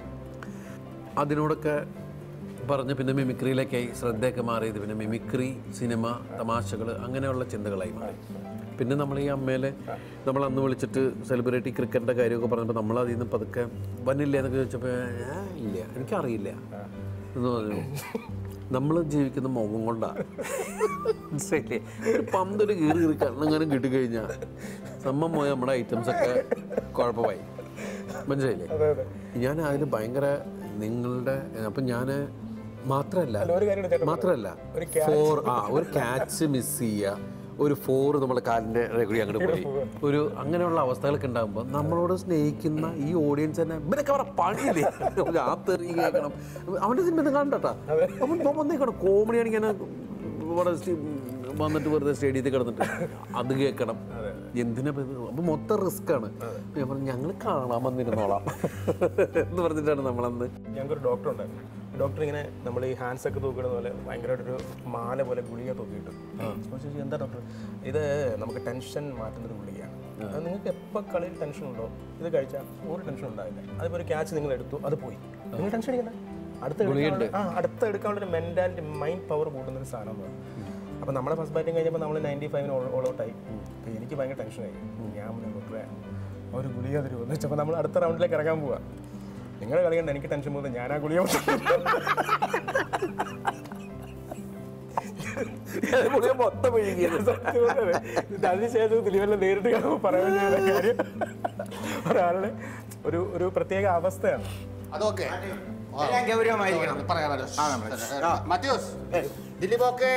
[SPEAKER 2] അതിനോടൊക്കെ പറഞ്ഞ് പിന്നെ മിമിക്രിയിലേക്കായി ശ്രദ്ധയൊക്കെ മാറിയത് പിന്നെ മിമിക്രി സിനിമ തമാശകൾ അങ്ങനെയുള്ള ചിന്തകളായി മാറി പിന്നെ നമ്മൾ ഈ അമ്മേലെ നമ്മൾ അന്ന് വിളിച്ചിട്ട് സെലിബ്രിറ്റി ക്രിക്കറ്റിൻ്റെ കാര്യമൊക്കെ പറഞ്ഞപ്പോൾ നമ്മൾ അതിൽ നിന്ന് പതുക്കെ വന്നില്ല എന്നൊക്കെ ചോദിച്ചപ്പോൾ "ഏ, ഇല്ല എനിക്കറിയില്ല എന്ന് പറഞ്ഞു നമ്മൾ ജീവിക്കുന്ന മുഖം കൊണ്ടാണ് മനസ്സിലായില്ലേ ഒരു പന്തൊരു കീറി കീറി കണ്ണങ്ങനെ കിട്ടിക്കഴിഞ്ഞാൽ സമ്മം പോയ നമ്മുടെ ഐറ്റംസ് ഒക്കെ കുഴപ്പമായി മനസ്സിലായില്ലേ ഞാൻ അതിൽ ഭയങ്കര നിങ്ങളുടെ അപ്പം ഞാൻ മാത്രമല്ല
[SPEAKER 1] ഒരു കാര്യം കൂടി ചേട്ടൻ
[SPEAKER 2] മാത്രമല്ല ഫോർ ആ ഒരു ക്യാച്ച് മിസ് ചെയ്യുക ഒരു ഫോർ നമ്മുടെ കാലിൻ്റെ റെഗുലി അങ്ങോട്ട് പോയി ഒരു അങ്ങനെയുള്ള അവസ്ഥകളൊക്കെ ഉണ്ടാകുമ്പോൾ നമ്മളോട് സ്നേഹിക്കുന്ന ഈ ഓഡിയൻസ് തന്നെ ഇവരൊക്കെ അവരുടെ പണിയില്ലേ ആ തെറി കേൾക്കണം അവൻ്റെ സിനിമ ഒന്നും കണ്ടട്ടാ അവൻ ഇപ്പം വന്നേക്കണം കോമഡി ആണെങ്കിൽ ഇവിടെ സ്റ്റേ- വന്നിട്ട് വെറുതെ സ്റ്റേഡിയത്തിൽ കിടന്നിട്ട് അത് കേൾക്കണം എന്തിനാ ഇപ്പൊ ഇത്? അപ്പൊ മൊത്തം റിസ്ക് ആണ് ഞാൻ പറഞ്ഞു ഞങ്ങൾ കാണാൻ വന്നിരുന്നോളാം എന്ന് പറഞ്ഞിട്ടാണ് നമ്മളന്ന്
[SPEAKER 1] ഞങ്ങൾക്കൊരു ഡോക്ടർ ഉണ്ടായിരുന്നു ഡോക്ടർ ഇങ്ങനെ നമ്മൾ ഈ ഹാൻഡ്സ് ഒക്കെ തൂക്കിടുന്ന പോലെ ഭയങ്കരമായിട്ടൊരു മാല പോലെ ഗുളിക തൂക്കിയിട്ടു അപ്പോൾ ചോദിച്ചു എന്താ ഡോക്ടർ ഇത് നമുക്ക് ടെൻഷൻ മാറ്റുന്നൊരു ഗുളികയാണ് അത് നിങ്ങൾക്ക് എപ്പോൾ കളിയിൽ ടെൻഷൻ ഉണ്ടോ ഇത് കഴിച്ചാൽ ഒരു ടെൻഷൻ ഉണ്ടാവില്ല അതിപ്പോൾ ഒരു ക്യാച്ച് നിങ്ങൾ എടുത്തു അത് പോയി നിങ്ങൾ ടെൻഷൻ അടിക്കണ്ട അടുത്ത എടുക്കാനുള്ള- ആ അടുത്ത എടുക്കാനുള്ള ഒരു മെൻറ്റാലിറ്റി മൈൻഡ് പവർ കൂട്ടുന്ന ഒരു സാധനം അപ്പോൾ നമ്മുടെ ഫസ്റ്റ് ബാറ്റിംഗ് കഴിഞ്ഞപ്പോൾ നമ്മൾ നയൻറ്റി ഫൈവിന് ഓൾ ഔട്ടായി അപ്പോൾ എനിക്ക് ഭയങ്കര ടെൻഷനായി ഞാൻ പറഞ്ഞു, ഡോക്ടറെ ഒരു ഗുളിക തരുമോ എന്ന് വെച്ചപ്പോൾ നമ്മൾ അടുത്ത റൗണ്ടിലേക്ക് ഇറങ്ങാൻ പോവാ നിങ്ങൾ കളിക്കണ്ട എനിക്ക് ടെൻഷൻ പോകുന്നത് ഞാൻ ആ ഗുളിക
[SPEAKER 2] മൊത്തം
[SPEAKER 1] അതിനുശേഷം ദിലീപനെ നേരിട്ട് കാണുമ്പോൾ പറയാൻ ചെയ്യുന്ന കാര്യം ഒരാളുടെ ഒരു ഒരു പ്രത്യേക അവസ്ഥയാണ്
[SPEAKER 3] അതൊക്കെ
[SPEAKER 4] എല്ലാം ഗൗരവമായിരിക്കണം
[SPEAKER 3] പറയാമല്ലോ മത്യൂസ് ദിലീപ് ഓക്കെ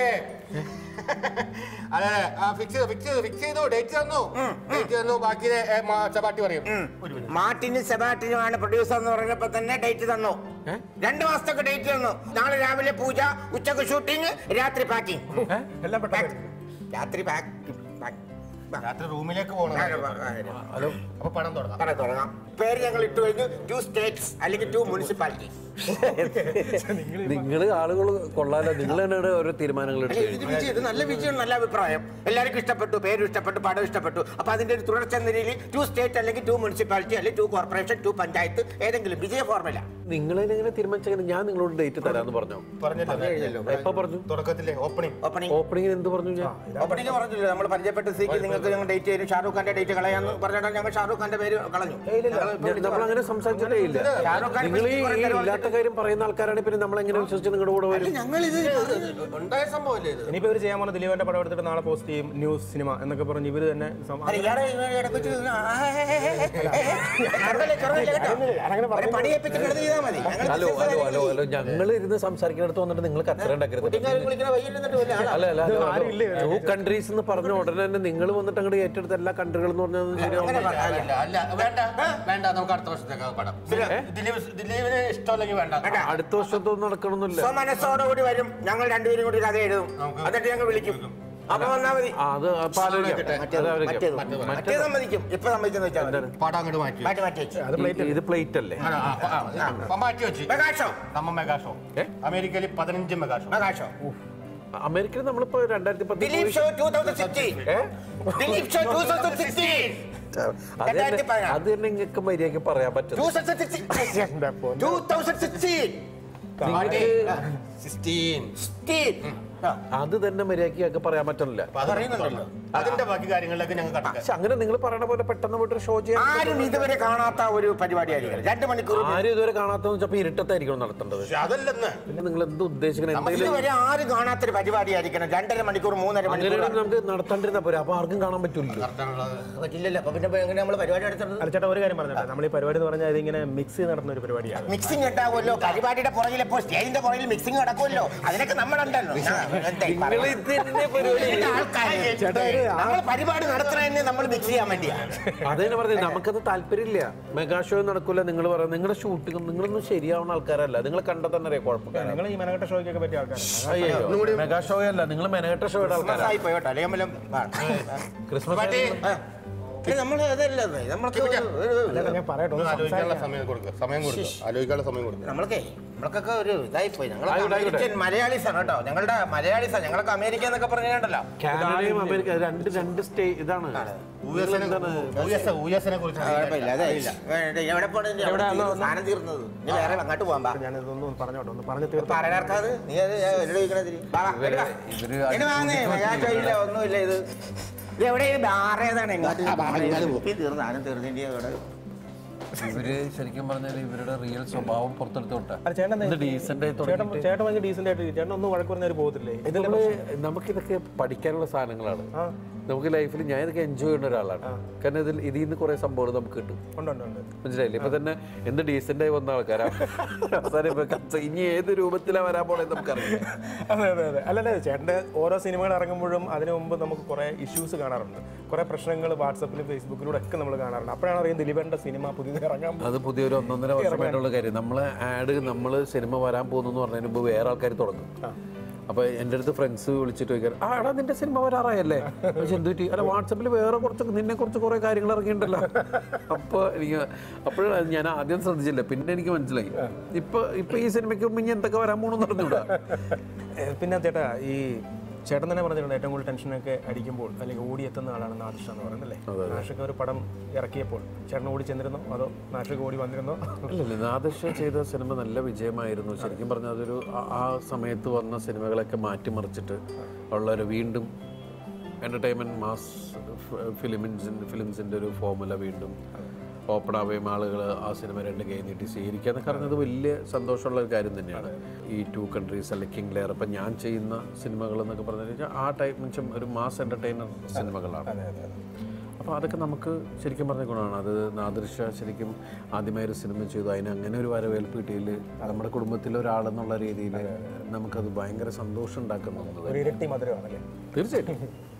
[SPEAKER 3] അതെ ഫിക്സ് ചെയ്തു ഫിക്സ് ചെയ്തു ഫിക്സ് ചെയ്തു ഡേറ്റ് തന്നു ഡേറ്റ് തന്നു ബാക്കി ഏ, മാ- ചപ്പാത്തി പറയും
[SPEAKER 4] മാർട്ടിനും സെബാറ്റിനുമാണ് പ്രൊഡ്യൂസർ എന്ന് പറഞ്ഞപ്പോ തന്നെ ഡേറ്റ് തന്നു രണ്ട് മാസത്തൊക്കെ ഡേറ്റ് തന്നു നാളെ രാവിലെ പൂജ ഉച്ചക്ക് ഷൂട്ടിംഗ് രാത്രി പാക്കിംഗ്
[SPEAKER 1] എല്ലാം പെട്ടെന്ന്
[SPEAKER 4] രാത്രി പാക്ക്
[SPEAKER 3] രാത്രി റൂമിലേക്ക് പോകണം
[SPEAKER 2] ഹലോ
[SPEAKER 3] അപ്പൊ പണം തുടങ്ങാം
[SPEAKER 4] തുടങ്ങാം പേര് ഞങ്ങൾ ഇട്ടു കഴിഞ്ഞു ടു സ്റ്റേറ്റ്സ് അല്ലെങ്കിൽ ടു മുനിസിപ്പാലിറ്റി
[SPEAKER 2] നിങ്ങൾ ആളുകൾ കൊള്ളാലോ നിങ്ങൾ തന്നെയാണ് ഓരോ തീരുമാനങ്ങൾ
[SPEAKER 4] അല്ല,
[SPEAKER 2] എടുത്തത്
[SPEAKER 4] ഇത് വിജയം ഇത് നല്ല വിജയം നല്ല അഭിപ്രായം എല്ലാവർക്കും ഇഷ്ടപ്പെട്ടു പേരും ഇഷ്ടപ്പെട്ടു പടം ഇഷ്ടപ്പെട്ടു അപ്പൊ അതിന്റെ ഒരു തുടർച്ച എന്ന രീതിയിൽ ടു സ്റ്റേറ്റ് അല്ലെങ്കിൽ ടു മുനിസിപ്പാലിറ്റി അല്ലെങ്കിൽ ടു കോർപ്പറേഷൻ ടു പഞ്ചായത്ത് ഏതെങ്കിലും വിജയ ഫോർമുല
[SPEAKER 2] നിങ്ങൾ എങ്ങനെ തീരുമാനിച്ചെങ്കിൽ ഞാൻ നിങ്ങളോട് ഡേറ്റ് തരാമെന്ന് പറഞ്ഞു
[SPEAKER 3] പറഞ്ഞല്ലോ
[SPEAKER 2] എപ്പോ പറഞ്ഞു
[SPEAKER 3] തുടക്കത്തിലെ ഓപ്പണിംഗ്
[SPEAKER 4] ഓപ്പണിംഗ്
[SPEAKER 2] ഓപ്പണിങ്ങിന് എന്ത് പറഞ്ഞു ഞാൻ
[SPEAKER 4] ഓപ്പണിംഗ് പറഞ്ഞില്ല നമ്മൾ പരിചയപ്പെട്ട സ്ഥിതിക്ക് നിങ്ങൾക്ക് ഞങ്ങൾ ഡേറ്റ് ചെയ്തു ഷാറൂഖ് ഖാന്റെ ഡേറ്റ് കളയാന്ന് പറഞ്ഞിട്ട് ഞങ്ങൾ ഷാറൂഖ് ഖാന്റെ പേര് കളഞ്ഞു
[SPEAKER 2] നമ്മൾ അങ്ങനെ സംസാരിച്ചിട്ടേ ഇല്ല
[SPEAKER 4] ഷാരൂഖ് ഖാൻ
[SPEAKER 2] നിങ്ങൾ ഈ
[SPEAKER 4] കുറെ നേരം
[SPEAKER 2] ഇല്ലാത്ത കാര്യം പറയുന്ന ആൾക്കാരാണ് പിന്നെ നമ്മൾ എങ്ങനെ വിശ്വസിച്ച് നിങ്ങളുടെ കൂടെ വരും
[SPEAKER 4] ഞങ്ങൾ ഇത്
[SPEAKER 3] ഉണ്ടായ സംഭവമല്ലേ ഇത്
[SPEAKER 1] ഇനിയിപ്പോൾ ഇവർ ചെയ്യാൻ പോകുന്ന ദിലീപന്റെ പടം എടുത്തിട്ട് നാളെ പോസ്റ്റ് ചെയ്യും ന്യൂസ് സിനിമ എന്നൊക്കെ പറഞ്ഞ് ഇവർ തന്നെ സം-
[SPEAKER 4] പണിയേപ്പിച്ച് കിടന്ന് ചെയ്താൽ മതി ഞങ്ങൾ
[SPEAKER 2] ഹലോ
[SPEAKER 4] business
[SPEAKER 2] ഹലോ ഹലോ
[SPEAKER 4] കാര്യങ്ങൾ
[SPEAKER 2] ഹലോ ഞങ്ങൾ ഇരുന്ന് സംസാരിക്കുന്നിടത്ത് വന്നിട്ട് നിങ്ങൾ കച്ചറ ഉണ്ടാക്കരുത്
[SPEAKER 4] കുട്ടിക്കാരും വിളിക്കണ വയ്യില്ലെന്നിട്ട് വലിയ ആളാ.
[SPEAKER 2] അല്ല അല്ല ടു കൺട്രീസ് എന്ന് പറഞ്ഞ ഉടനെ തന്നെ നിങ്ങൾ വന്നിട്ട് അങ്ങോട്ട് ഏറ്റെടുത്ത എല്ലാ കൺട്രികൾ എന്ന് പറഞ്ഞാൽ ശരിയാവും
[SPEAKER 3] അല്ല അല്ല വേണ്ട വേണ്ട നമുക്ക് അടുത്ത വർഷത്തേക്ക് പടം ദിലീപ് ദിലീപിന് ഇഷ്ടമല്ലെങ്കിൽ വേണ്ട
[SPEAKER 2] അടുത്ത വർഷത്തൊന്നും നടക്കണമെന്നില്ല
[SPEAKER 4] സ്വമനസ്സോടുകൂടി വരും ഞങ്ങൾ രണ്ടുപേരും കൂടി കഥ എഴുതും എന്നിട്ട് ഞങ്ങൾ വിളിക്കും അപ്പൊ വന്നാ മതി
[SPEAKER 2] ആ, അത് അപ്പൊ ആലോചിക്കാം അത് ആലോചിക്കാം
[SPEAKER 4] മറ്റേത് മറ്റേ സമ്മതിക്കും ഇപ്പൊ സമ്മതിച്ചെന്ന് വെച്ചാൽ മതി.
[SPEAKER 3] പടം അങ്ങോട്ട് മാറ്റി
[SPEAKER 4] മാറ്റി മാറ്റി വെച്ച്.
[SPEAKER 2] ഈ- ഇത് പ്ലേറ്റ് അല്ലേ
[SPEAKER 3] ആ, ആ, ആ, ആ, മാറ്റി വെച്ച്
[SPEAKER 4] പ്രകാശോ
[SPEAKER 3] നമ്മ മെഗാ ഷോ അമേരിക്കയിൽ പതിനഞ്ച് മെഗാ ഷോ
[SPEAKER 4] പ്രകാശോ
[SPEAKER 2] അമേരിക്കയിൽ നമ്മളിപ്പോ രണ്ടായിരത്തി പത്ത്
[SPEAKER 4] Dileep show two thousand sixteen Dileep show two thousand sixteen
[SPEAKER 2] അത് തന്നെ
[SPEAKER 4] രണ്ടായിരത്തി പതിനാറ്.
[SPEAKER 2] അത് തന്നെ നിങ്ങൾക്ക് മര്യാദക്ക് പറയാൻ പറ്റും
[SPEAKER 4] two thousand two thousand sixteen
[SPEAKER 3] sixteen
[SPEAKER 4] sixteen
[SPEAKER 2] അത് തന്നെ മര്യാദക്ക് പറയാൻ പറ്റണില്ല
[SPEAKER 4] പറയുന്നുണ്ടല്ലോ
[SPEAKER 3] അതിന്റെ ബാക്കി കാര്യങ്ങളിലേക്ക് ഞങ്ങൾ കടക്കാം
[SPEAKER 2] പക്ഷെ അങ്ങനെ നിങ്ങൾ പറയണ പോലെ പെട്ടെന്ന് പോയിട്ട് ഷോ ചെയ്യാൻ
[SPEAKER 4] ആരും ഇതുവരെ കാണാത്ത ഒരു പരിപാടിയായിരിക്കും രണ്ട് മണിക്കൂർ
[SPEAKER 2] ആരും ഇതുവരെ കാണാത്തെന്ന് വെച്ചപ്പോ ഇരുട്ടത്തായിരിക്കണം നടത്തേണ്ടത്
[SPEAKER 3] പക്ഷെ അതല്ലെന്ന്
[SPEAKER 2] പിന്നെ നിങ്ങൾ എന്ത് ഉദ്ദേശിക്കണം എന്തെങ്കിലും
[SPEAKER 4] ഇതുവരെ ആരും കാണാത്തൊരു പരിപാടിയായിരിക്കണം രണ്ടര മണിക്കൂർ മൂന്നര മണിക്കൂർ
[SPEAKER 2] അങ്ങനെയാണെങ്കിൽ നമുക്ക് നടത്താണ്ടിരുന്ന പോരെ അപ്പൊ ആർക്കും കാണാൻ പറ്റില്ലല്ലോ
[SPEAKER 4] പറ്റില്ലല്ലോ അപ്പൊ പിന്നെ എങ്ങനെ നമ്മൾ പരിപാടി എടുത്തത്
[SPEAKER 1] അല്ല ചേട്ടാ ഒരു കാര്യം പറഞ്ഞോട്ടെ നമ്മൾ ഈ പരിപാടി എന്ന് പറഞ്ഞാൽ ഇതിങ്ങനെ മിക്സ് ചെയ്ത് നടത്തുന്ന ഒരു പരിപാടിയാണ്
[SPEAKER 4] മിക്സിംഗ് ഉണ്ടാവുമല്ലോ പരിപാടിയുടെ പുറകിൽ ഇപ്പോൾ സ്റ്റേജിന്റെ പുറകിൽ മിക്സിംഗ് നടക്കുമല്ലോ അതിനൊക്കെ നമ്മളുണ്ടല്ലോ
[SPEAKER 2] നിങ്ങൾ ഇത് തന്നെ പരിപാടി
[SPEAKER 4] നമ്മൾ പരിപാടി നടത്തുന്നതന്നെ നമ്മൾ മിക്സ് ചെയ്യാൻ വേണ്ടിയാ
[SPEAKER 2] അതന്നെ പറഞ്ഞത് നമുക്കത് താല്പര്യമില്ല മെഗാ ഷോ നടക്കൂല നിങ്ങൾ പറയാം നിങ്ങളുടെ ഷൂട്ടിംഗ് നിങ്ങളൊന്നും ശരിയാവുന്ന ആൾക്കാരല്ല നിങ്ങൾ കണ്ടാൽ തന്നെ അറിയാം കുഴപ്പമില്ല
[SPEAKER 1] നിങ്ങൾ ഈ മെനകെട്ട ഷോയ്ക്കൊക്കെ പറ്റിയ ആൾക്കാരാണ്
[SPEAKER 2] അയ്യോ മെഗാ ഷോ അല്ല നിങ്ങൾ മെനകെട്ട ഷോയുടെ ആൾക്കാരാണ്
[SPEAKER 4] ആയി പോയോട്ടോ അല്ലെങ്കിൽ വല്ലതും
[SPEAKER 2] ക്രിസ്മസ്
[SPEAKER 4] നമ്മൾ അതല്ല നമ്മൾക്ക്
[SPEAKER 1] അല്ല ഞാൻ പറയട്ടെ ഒന്ന്
[SPEAKER 3] ആലോചിക്കാനുള്ള സമയം കൊടുക്കുക സമയം കൊടുക്കുക ആലോചിക്കാനുള്ള സമയം കൊടുക്കുക
[SPEAKER 4] നമ്മൾക്കേ നമ്മൾക്കൊക്കെ ഒരു ഇതായി പോയി ഞങ്ങൾ
[SPEAKER 2] ആയിക്കോട്ടെ, ആയിക്കോട്ടെ.
[SPEAKER 4] അമേരിക്കൻ മലയാളീസ് ആണ് കേട്ടോ ഞങ്ങളുടെ മലയാളീസാ ഞങ്ങളൊക്കെ അമേരിക്ക എന്നൊക്കെ പറഞ്ഞിട്ടുണ്ടല്ലോ
[SPEAKER 2] കാനഡയും അമേരിക്ക രണ്ട് രണ്ട് സ്റ്റേ ഇതാണ്
[SPEAKER 3] യുഎസിനെ യുഎസിനെ കുറിച്ച്
[SPEAKER 4] കുഴപ്പമില്ല അതെ ഇല്ല വേണ്ട, എവിടെ പോണത് എവിടെ സാധനം തീർന്നത് ഇനി വേറെ അങ്ങോട്ട് പോകാൻ പാ
[SPEAKER 1] ഞാൻ ഇതൊന്നും പറഞ്ഞോട്ടെ ഒന്ന് പറഞ്ഞു തീർത്ത്
[SPEAKER 4] പറയാർക്കാത് നീ അത് എന്നോട് ചോദിക്കണതിരി
[SPEAKER 2] ഇവര്
[SPEAKER 4] ഇല്ല ഒന്നുമില്ല ഇത് ഇത് എവിടെ ബാറേതാണ് ഇങ്ങോട്ട് തീർന്നു ആനും തീർന്നിന്റെ ഇവിടെ
[SPEAKER 2] ഇവര് ശരിക്കും പറഞ്ഞാൽ ഇവരുടെ റിയൽ സ്വഭാവം പുറത്തെടുത്തോട്ടെ
[SPEAKER 1] അല്ല ചേട്ടൻ
[SPEAKER 2] ഇത് ഡീസന്റ് ആയി
[SPEAKER 1] ചേട്ടൻ
[SPEAKER 2] തുടങ്ങിയിട്ട്
[SPEAKER 1] ചേട്ടൻ ഭയങ്കര ഡീസെന്റ് ആയിട്ട് ചേട്ടൻ ഒന്നും വഴക്ക് പറഞ്ഞവർ പോകത്തില്ലേ
[SPEAKER 2] ഇത് നമ്മള് നമുക്കിതൊക്കെ പഠിക്കാനുള്ള സാധനങ്ങളാണ് നമുക്ക് ലൈഫിൽ ഞാൻ ഇതൊക്കെ എൻജോയ് ചെയ്യുന്ന ഒരാളാണ് കാരണം ഇതിൽ ഇതിൽ നിന്ന് കുറെ സംഭവങ്ങൾ നമുക്ക് കിട്ടും
[SPEAKER 1] ഉണ്ട് ഉണ്ട് ഉണ്ട്
[SPEAKER 2] മനസ്സിലായില്ലേ ഇപ്പൊ തന്നെ എന്ത് ഡീസെന്റ് ആയി വന്ന ആൾക്കാരാ അവസാനം ഇപ്പൊ കച്ച- ഇനി ഏത് രൂപത്തിലാ വരാൻ പോണേ നമുക്കറിയാം
[SPEAKER 1] അതെ അതെ അതെ അല്ലല്ലേ ചേട്ടൻ്റെ ഓരോ സിനിമകൾ ഇറങ്ങുമ്പോഴും അതിനു മുമ്പ് നമുക്ക് കുറേ ഇഷ്യൂസ് കാണാറുണ്ട് കുറേ പ്രശ്നങ്ങൾ വാട്സപ്പിലും ഫേസ്ബുക്കിലൂടെ ഒക്കെ നമ്മൾ കാണാറുണ്ട് അപ്പോഴാണ് അറിയാം ദിലീപേണ്ട സിനിമ പുതിയത് ഇറങ്ങാൻ
[SPEAKER 2] അത് പുതിയൊരു ഒന്നൊന്നര വർഷമായിട്ടുള്ള കാര്യം നമ്മളെ ആഡ് നമ്മൾ സിനിമ വരാൻ പോകുന്നു എന്ന് പറഞ്ഞതിന് മുമ്പ് വേറെ ആൾക്കാർ തുടങ്ങും അപ്പൊ എൻ്റെ അടുത്ത് ഫ്രണ്ട്സ് വിളിച്ചിട്ട് ചോദിക്കാൻ ആ എടാ നിന്റെ സിനിമ വരാറായല്ലേ പക്ഷെ എന്ത് പറ്റി അല്ല വാട്സപ്പിൽ വേറെ കുറച്ച് നിന്നെ കുറച്ച് കുറെ കാര്യങ്ങൾ ഇറങ്ങിയിട്ടുണ്ടല്ലോ അപ്പൊ എനിക്ക് അപ്പോഴാണ് ഞാൻ ആദ്യം ശ്രദ്ധിച്ചില്ല പിന്നെ എനിക്ക് മനസ്സിലായി ഇപ്പൊ ഇപ്പൊ ഈ സിനിമയ്ക്ക് മുമ്പ് ഇനി എന്തൊക്കെ വരാൻ പോണെന്ന് പറഞ്ഞൂടാ
[SPEAKER 1] ഏ, പിന്നെ ചേട്ടാ ഈ ചേട്ടൻ തന്നെ പറഞ്ഞിട്ടുണ്ട് ഏറ്റവും കൂടുതൽ ടെൻഷനൊക്കെ അടിക്കുമ്പോൾ അല്ലെങ്കിൽ ഓടിയെത്തുന്ന ആളാണ് നാദിഷ എന്ന് പറയുന്നത് അല്ലേ നാഷിക ഒരു പടം ഇറക്കിയപ്പോൾ ചേട്ടൻ ഓടി ചെന്നിരുന്നോ അതോ നാഷിക ഓടി വന്നിരുന്നോ
[SPEAKER 2] അല്ലല്ല നാദർഷ ചെയ്ത സിനിമ നല്ല വിജയമായിരുന്നു ശരിക്കും പറഞ്ഞാൽ അതൊരു ആ- ആ സമയത്ത് വന്ന സിനിമകളൊക്കെ മാറ്റിമറിച്ചിട്ട് ഉള്ളൊരു വീണ്ടും എൻ്റർടൈൻമെൻറ്റ് മാസ് ഫിലിമിൻസിൻ്റെ ഫിലിംസിൻ്റെ ഒരു ഫോമുല വീണ്ടും ഓപ്പൺ ആവുകയും ആളുകൾ ആ സിനിമ രണ്ട് കൈ നീട്ടി സ്വീകരിക്കുക എന്നൊക്കെ പറഞ്ഞത് വലിയ സന്തോഷമുള്ള ഒരു കാര്യം തന്നെയാണ് ഈ ടു കൺട്രീസ് അല്ലെങ്കിൽ കിങ് ലെയർ ഇപ്പം ഞാൻ ചെയ്യുന്ന സിനിമകൾ എന്നൊക്കെ പറഞ്ഞു കഴിഞ്ഞാൽ ആ ടൈപ്പ് വെച്ചും ഒരു മാസ് എൻ്റർടൈനർ സിനിമകളാണ് അപ്പോൾ അതൊക്കെ നമുക്ക് ശരിക്കും പറഞ്ഞ ഗുണമാണ് അത് നാദൃശ ശരിക്കും ആദ്യമായി ഒരു സിനിമ ചെയ്തു അതിന് അങ്ങനെ ഒരു വരവേൽപ്പ് കിട്ടിയതിൽ നമ്മുടെ കുടുംബത്തിലെ ഒരാളെന്നുള്ള രീതിയിൽ നമുക്കത് ഭയങ്കര സന്തോഷം ഉണ്ടാക്കുന്നുണ്ട്
[SPEAKER 1] ഒരു ഇരട്ടി മധുരമാണല്ലേ
[SPEAKER 2] തീർച്ചയായിട്ടും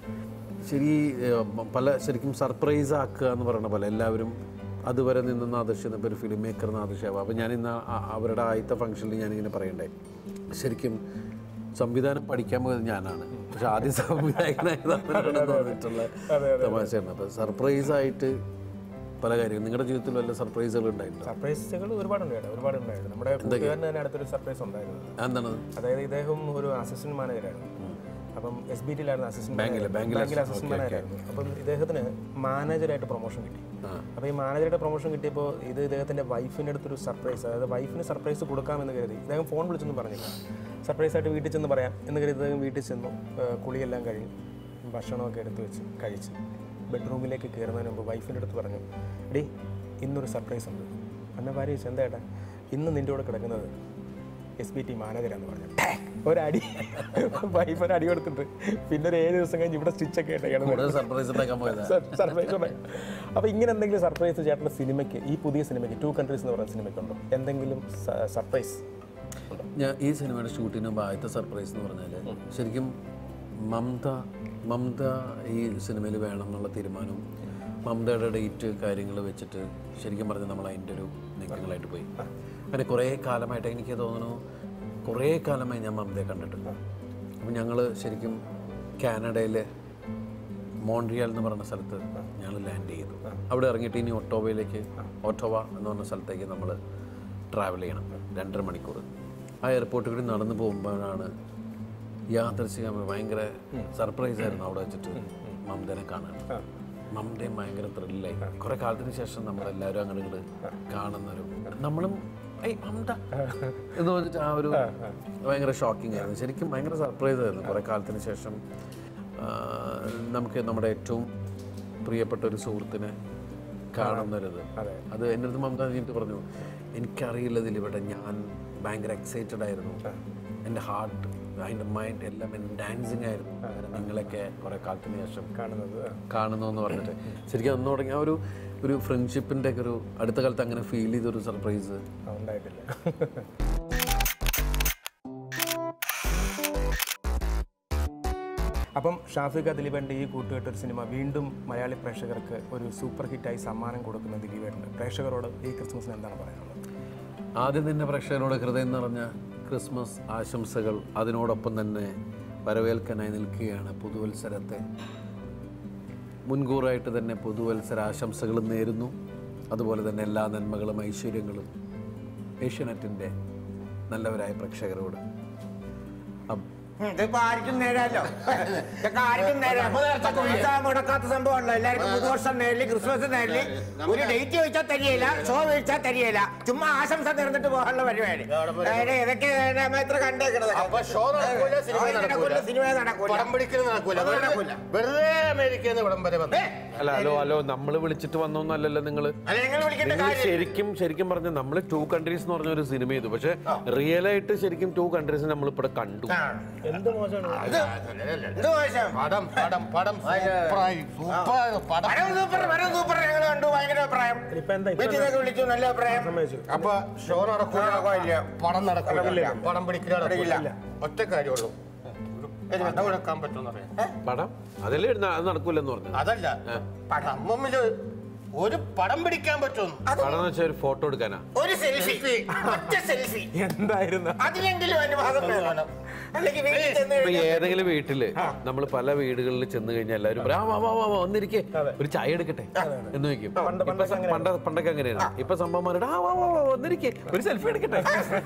[SPEAKER 2] ശരി ഏഹ്, മ- പല ശരിക്കും സർപ്രൈസ് ആക്കുക എന്ന് പറയുന്ന പോലെ എല്ലാവരും അതുവരെ നിന്ന് നാദൃശ്യം ഇപ്പോൾ ഒരു ഫിലിം മേക്കർ നാദൃശ്യാവും അപ്പോൾ ഞാൻ ഇന്ന് ആ- അവരുടെ ആദ്യത്തെ ഫംഗ്ഷനിൽ ഞാനിങ്ങനെ പറയണ്ടേ ശരിക്കും സംവിധാനം പഠിക്കാൻ പോയത് ഞാനാണ് പക്ഷെ ആദ്യം സംവിധായകനായതാണ് തോന്നിയിട്ടുള്ള തമാശയാണ് അപ്പോൾ സർപ്രൈസ് ആയിട്ട് പല കാര്യങ്ങളും നിങ്ങളുടെ ജീവിതത്തിൽ വല്ല സർപ്രൈസുകൾ ഉണ്ടായിട്ടുണ്ടോ
[SPEAKER 1] സർപ്രൈസുകൾ ഒരുപാടുണ്ടായിരുന്നു ഒരുപാടുണ്ടായിരുന്നു നമ്മുടെ കൂട്ടുകാരന് തന്നെ അടുത്തൊരു സർപ്രൈസ് ഉണ്ടായിരുന്നു
[SPEAKER 2] എന്താണ്
[SPEAKER 1] അതായത് ഇദ്ദേഹം ഒരു അസിസ്റ്റന്റ് മാനേജറായിരുന്നു അപ്പം എസ് ബി ടിയിലായിരുന്നു അസിസ്റ്റന്റ്
[SPEAKER 2] ബാങ്കില്, ബാങ്കില്
[SPEAKER 1] ബാങ്കിൽ അസിസ്റ്റന്റ് മാനേജറായിരുന്നു അപ്പം ഇദ്ദേഹത്തിന് മാനേജറായിട്ട് പ്രൊമോഷൻ കിട്ടി അപ്പോൾ ഈ മാനേജറുടെ പ്രൊമോഷൻ കിട്ടിയപ്പോൾ ഇത് ഇദ്ദേഹത്തിൻ്റെ വൈഫിൻ്റെ അടുത്തൊരു സർപ്രൈസ് അതായത് വൈഫിന് സർപ്രൈസ് കൊടുക്കാമെന്ന് കരുതി ഇദ്ദേഹം ഫോൺ വിളിച്ചൊന്നും പറഞ്ഞില്ല സർപ്രൈസ് ആയിട്ട് വീട്ടിൽ ചെന്ന് പറയാം എന്ന് കരുതി ഇദ്ദേഹം വീട്ടിൽ ചെന്നു ഏഹ് കുളിയെല്ലാം കഴിഞ്ഞു ഭക്ഷണമൊക്കെ എടുത്ത് വെച്ച് കഴിച്ച് ബെഡ്റൂമിലേക്ക് കയറുന്നതിന് മുമ്പ് വൈഫിൻ്റെ അടുത്ത് പറഞ്ഞു എടി ഇന്നൊരു സർപ്രൈസ് ഉണ്ട് അന്ന ഭാര്യ ചോദിച്ചു എന്താ ഏട്ടാ ഇന്ന് നിൻ്റെ കൂടെ കിടക്കുന്നത് എസ് ബി ടി മാനേജരാന്ന് പറഞ്ഞു ഒരടി വൈഫ് ഒരു അടി കൊടുത്തിട്ട് പിന്നെ ഒരു ഏഴ് ദിവസം കഴിഞ്ഞ് ഇവിടെ സ്റ്റിച്ചൊക്കെ ആയിട്ട് കിടന്നു
[SPEAKER 2] കൂടുതൽ സർപ്രൈസ് ഉണ്ടാക്കാൻ പോയതാ
[SPEAKER 1] സർപ്രൈസ് ഉണ്ടായി അപ്പോൾ ഇങ്ങനെ എന്തെങ്കിലും സർപ്രൈസ് ചേട്ടൻ്റെ സിനിമയ്ക്ക് ഈ പുതിയ സിനിമയ്ക്ക് ടു കൺട്രീസ് എന്ന് പറയുന്ന സിനിമയ്ക്കുണ്ടോ എന്തെങ്കിലും സർപ്രൈസ് ഉണ്ടോ
[SPEAKER 2] ഞാൻ ഈ സിനിമയുടെ ഷൂട്ടിന് മുമ്പ് ആദ്യത്തെ സർപ്രൈസ് എന്ന് പറഞ്ഞാൽ ശരിക്കും മമത മമത ഈ സിനിമയിൽ വേണം എന്നുള്ള തീരുമാനവും മമതയുടെ ഡേറ്റ് കാര്യങ്ങൾ വെച്ചിട്ട് ശരിക്കും പറഞ്ഞാൽ നമ്മൾ അതിൻ്റെ ഒരു നീക്കങ്ങളായിട്ട് പോയി പിന്നെ കുറേ കാലമായിട്ട് എനിക്ക് തോന്നുന്നു കുറേ കാലമായി ഞാൻ മമതയെ കണ്ടിട്ടുണ്ട് അപ്പം ഞങ്ങൾ ശരിക്കും കാനഡയിലെ മോൺട്രിയാൽ എന്ന് പറയുന്ന സ്ഥലത്ത് ഞങ്ങൾ ലാൻഡ് ചെയ്തു അവിടെ ഇറങ്ങിയിട്ട് ഇനി ഒട്ടോവയിലേക്ക് ഒട്ടോവ എന്ന് പറഞ്ഞ സ്ഥലത്തേക്ക് നമ്മൾ ട്രാവൽ ചെയ്യണം രണ്ടര മണിക്കൂർ ആ എയർപോർട്ടിൽ കൂടി നടന്നു പോകുമ്പോഴാണ് യാദർശികമായി ഭയങ്കര സർപ്രൈസ് ആയിരുന്നു അവിടെ വെച്ചിട്ട് മമതനെ കാണാൻ മമതയും ഭയങ്കര ത്രില്ലായി കുറെ കാലത്തിന് ശേഷം നമ്മളെല്ലാവരും അങ്ങോട്ട് ഇങ്ങോട്ട് കാണുന്നൊരു നമ്മളും ഏയ് മമത എന്ന് പറഞ്ഞിട്ട് ആ ഒരു ഭയങ്കര ഷോക്കിംഗ് ആയിരുന്നു ശരിക്കും ഭയങ്കര സർപ്രൈസ് ആയിരുന്നു കുറെ കാലത്തിന് ശേഷം ആ, നമുക്ക് നമ്മുടെ ഏറ്റവും പ്രിയപ്പെട്ട ഒരു സുഹൃത്തിനെ കാണുന്നൊരിത് അത് എൻ്റെ അടുത്ത് മമത കഴിഞ്ഞിട്ട് പറഞ്ഞു എനിക്കറിയില്ല ഇതിലിവിടെ ഞാൻ ഭയങ്കര എക്സൈറ്റഡ് ആയിരുന്നു എൻ്റെ ഹാർട്ട് അതിൻ്റെ മൈൻഡ് എല്ലാം ഡാൻസിങ് ആയിരുന്നു അങ്ങനെ നിങ്ങളൊക്കെ കുറേ കാലത്തിന് ശേഷം
[SPEAKER 1] കാണുന്നത്
[SPEAKER 2] കാണുന്നു എന്ന് പറഞ്ഞിട്ട് ശരിക്കും അന്ന് തുടങ്ങിയ ആ ഒരു ഒരു ഫ്രണ്ട്ഷിപ്പിൻ്റെ ഒക്കെ ഒരു അടുത്ത കാലത്ത് അങ്ങനെ ഫീൽ ചെയ്തൊരു സർപ്രൈസ്
[SPEAKER 1] ആ, ഉണ്ടായിട്ടില്ല അപ്പം ഷാഫിഖ ദിലീപൻ്റെ ഈ കൂട്ടുകെട്ടൊരു സിനിമ വീണ്ടും മലയാളി പ്രേക്ഷകർക്ക് ഒരു സൂപ്പർ ഹിറ്റായി സമ്മാനം കൊടുക്കുന്ന ദിലീപേട്ടൻ പ്രേക്ഷകരോട് ഈ ക്രിസ്മസിന് എന്താണ് പറയാനുള്ളത്
[SPEAKER 2] ആദ്യം തന്നെ പ്രേക്ഷകരോട് ഹൃദയം നിറഞ്ഞ ക്രിസ്മസ് ആശംസകൾ അതിനോടൊപ്പം തന്നെ വരവേൽക്കാനായി നിൽക്കുകയാണ് പുതുവത്സരത്തെ മുൻകൂറായിട്ട് തന്നെ പുതുവത്സര ആശംസകളും നേരുന്നു അതുപോലെ തന്നെ എല്ലാ നന്മകളും ഐശ്വര്യങ്ങളും ഏഷ്യനെറ്റിൻ്റെ നല്ലവരായ പ്രേക്ഷകരോട് അം-
[SPEAKER 5] ഇതിപ്പോ ആർക്കും നേരാലോ ഇതൊക്കെ ആർക്കും നേരാം പൈസ മുടക്കാത്ത സംഭവമല്ലോ എല്ലാവർക്കും പുതുവർഷം നേരില് ക്രിസ്മസ് നേരില് ഒരു ഡേറ്റ് ചോദിച്ചാൽ തരികയില്ല ഷോ ചോദിച്ചാൽ തരികയില്ല ചുമ്മാ ആശംസ നേർന്നിട്ട് പോകാനുള്ള പരിപാടി ഏടെ, ഇതൊക്കെ നമ്മ ഇത്ര കണ്ടേക്കണത്
[SPEAKER 3] അപ്പൊ ഷോ നടക്കൂല സിനിമ നടക്കൂല
[SPEAKER 5] സിനിമ നടക്കൂല
[SPEAKER 3] പടം പിടിക്കൽ നടക്കൂല
[SPEAKER 5] അത് നടക്കൂല.
[SPEAKER 3] വെറുതെ അമേരിക്കയിൽ നിന്ന് ഇവിടം വരെ വന്നു
[SPEAKER 2] അല്ല ഹലോ ഹലോ നമ്മൾ വിളിച്ചിട്ട് വന്നൊന്നല്ലല്ലോ നിങ്ങൾ
[SPEAKER 5] അല്ല നിങ്ങൾ വിളിക്കേണ്ട
[SPEAKER 2] നിങ്ങൾ
[SPEAKER 5] കാര്യം
[SPEAKER 2] ശരിക്കും ശരിക്കും പറഞ്ഞ നമ്മൾ ടു കൺട്രീസ് എന്ന് പറഞ്ഞ ഒരു സിനിമ ചെയ്തു പക്ഷെ റിയൽ ആയിട്ട് ശരിക്കും ടു കൺട്രീസ് നമ്മൾ ഇവിടെ കണ്ടു
[SPEAKER 1] എന്ത് മോശമാണ്
[SPEAKER 5] എന്ത് മോശം
[SPEAKER 3] പടം പടം പടം സൂപ്പറായി സൂപ്പർ പടം
[SPEAKER 5] വരവ് സൂപ്പർ വരവ് സൂപ്പർ ഞങ്ങൾ കണ്ടു ഭയങ്കര അഭിപ്രായം
[SPEAKER 1] ഇപ്പൊ എന്താ ഇപ്പൊ
[SPEAKER 5] വീട്ടിൽ വിളിച്ചു നല്ല അഭിപ്രായം
[SPEAKER 1] സമ്മതിച്ചു
[SPEAKER 3] അപ്പൊ ഷോ നടക്കൂല
[SPEAKER 5] നടക്കില്ല.
[SPEAKER 3] പടം നടക്കില്ല പടം പിടിക്കൽ നടക്കില്ല
[SPEAKER 5] നടക്കില്ല.
[SPEAKER 3] ഒറ്റ കാര്യമുള്ളൂ ഒരു പടം എടുക്കാൻ പറ്റുമെന്നറിയാം
[SPEAKER 2] പടം അതല്ലേ ന- അത് നടക്കൂലെന്ന് പറഞ്ഞു
[SPEAKER 3] അതല്ല പടം മുമ്പില് ഒരു പടം പിടിക്കാൻ പറ്റും
[SPEAKER 2] പടം എന്ന് വെച്ചാൽ ഒരു ഫോട്ടോ എടുക്കാനാ
[SPEAKER 5] ഒരു സെൽഫി ഒറ്റ സെൽഫി
[SPEAKER 1] എന്തായിരുന്നു
[SPEAKER 5] അതിലെങ്കിലും അനുവാദം വേണം അല്ലെങ്കിൽ വീട്ടിൽ ചെന്ന്
[SPEAKER 2] ഇപ്പൊ
[SPEAKER 5] കഴിഞ്ഞാൽ
[SPEAKER 2] ഏതെങ്കിലും വീട്ടില് നമ്മൾ പല വീടുകളിൽ ചെന്ന് കഴിഞ്ഞാൽ എല്ലാവരും പറയും, "ആ, വാ വാ വാ വാ വന്നിരിക്കേ ഒരു ചായ എടുക്കട്ടെ എന്ന് വെക്കും ഇപ്പൊ സ- പണ്ട് പണ്ടൊക്കെ അങ്ങനെയാണ് ഇപ്പൊ സംഭവമാരുടെ ആ വാ വാ വാ വന്നിരിക്കേ ഒരു സെൽഫി എടുക്കട്ടെ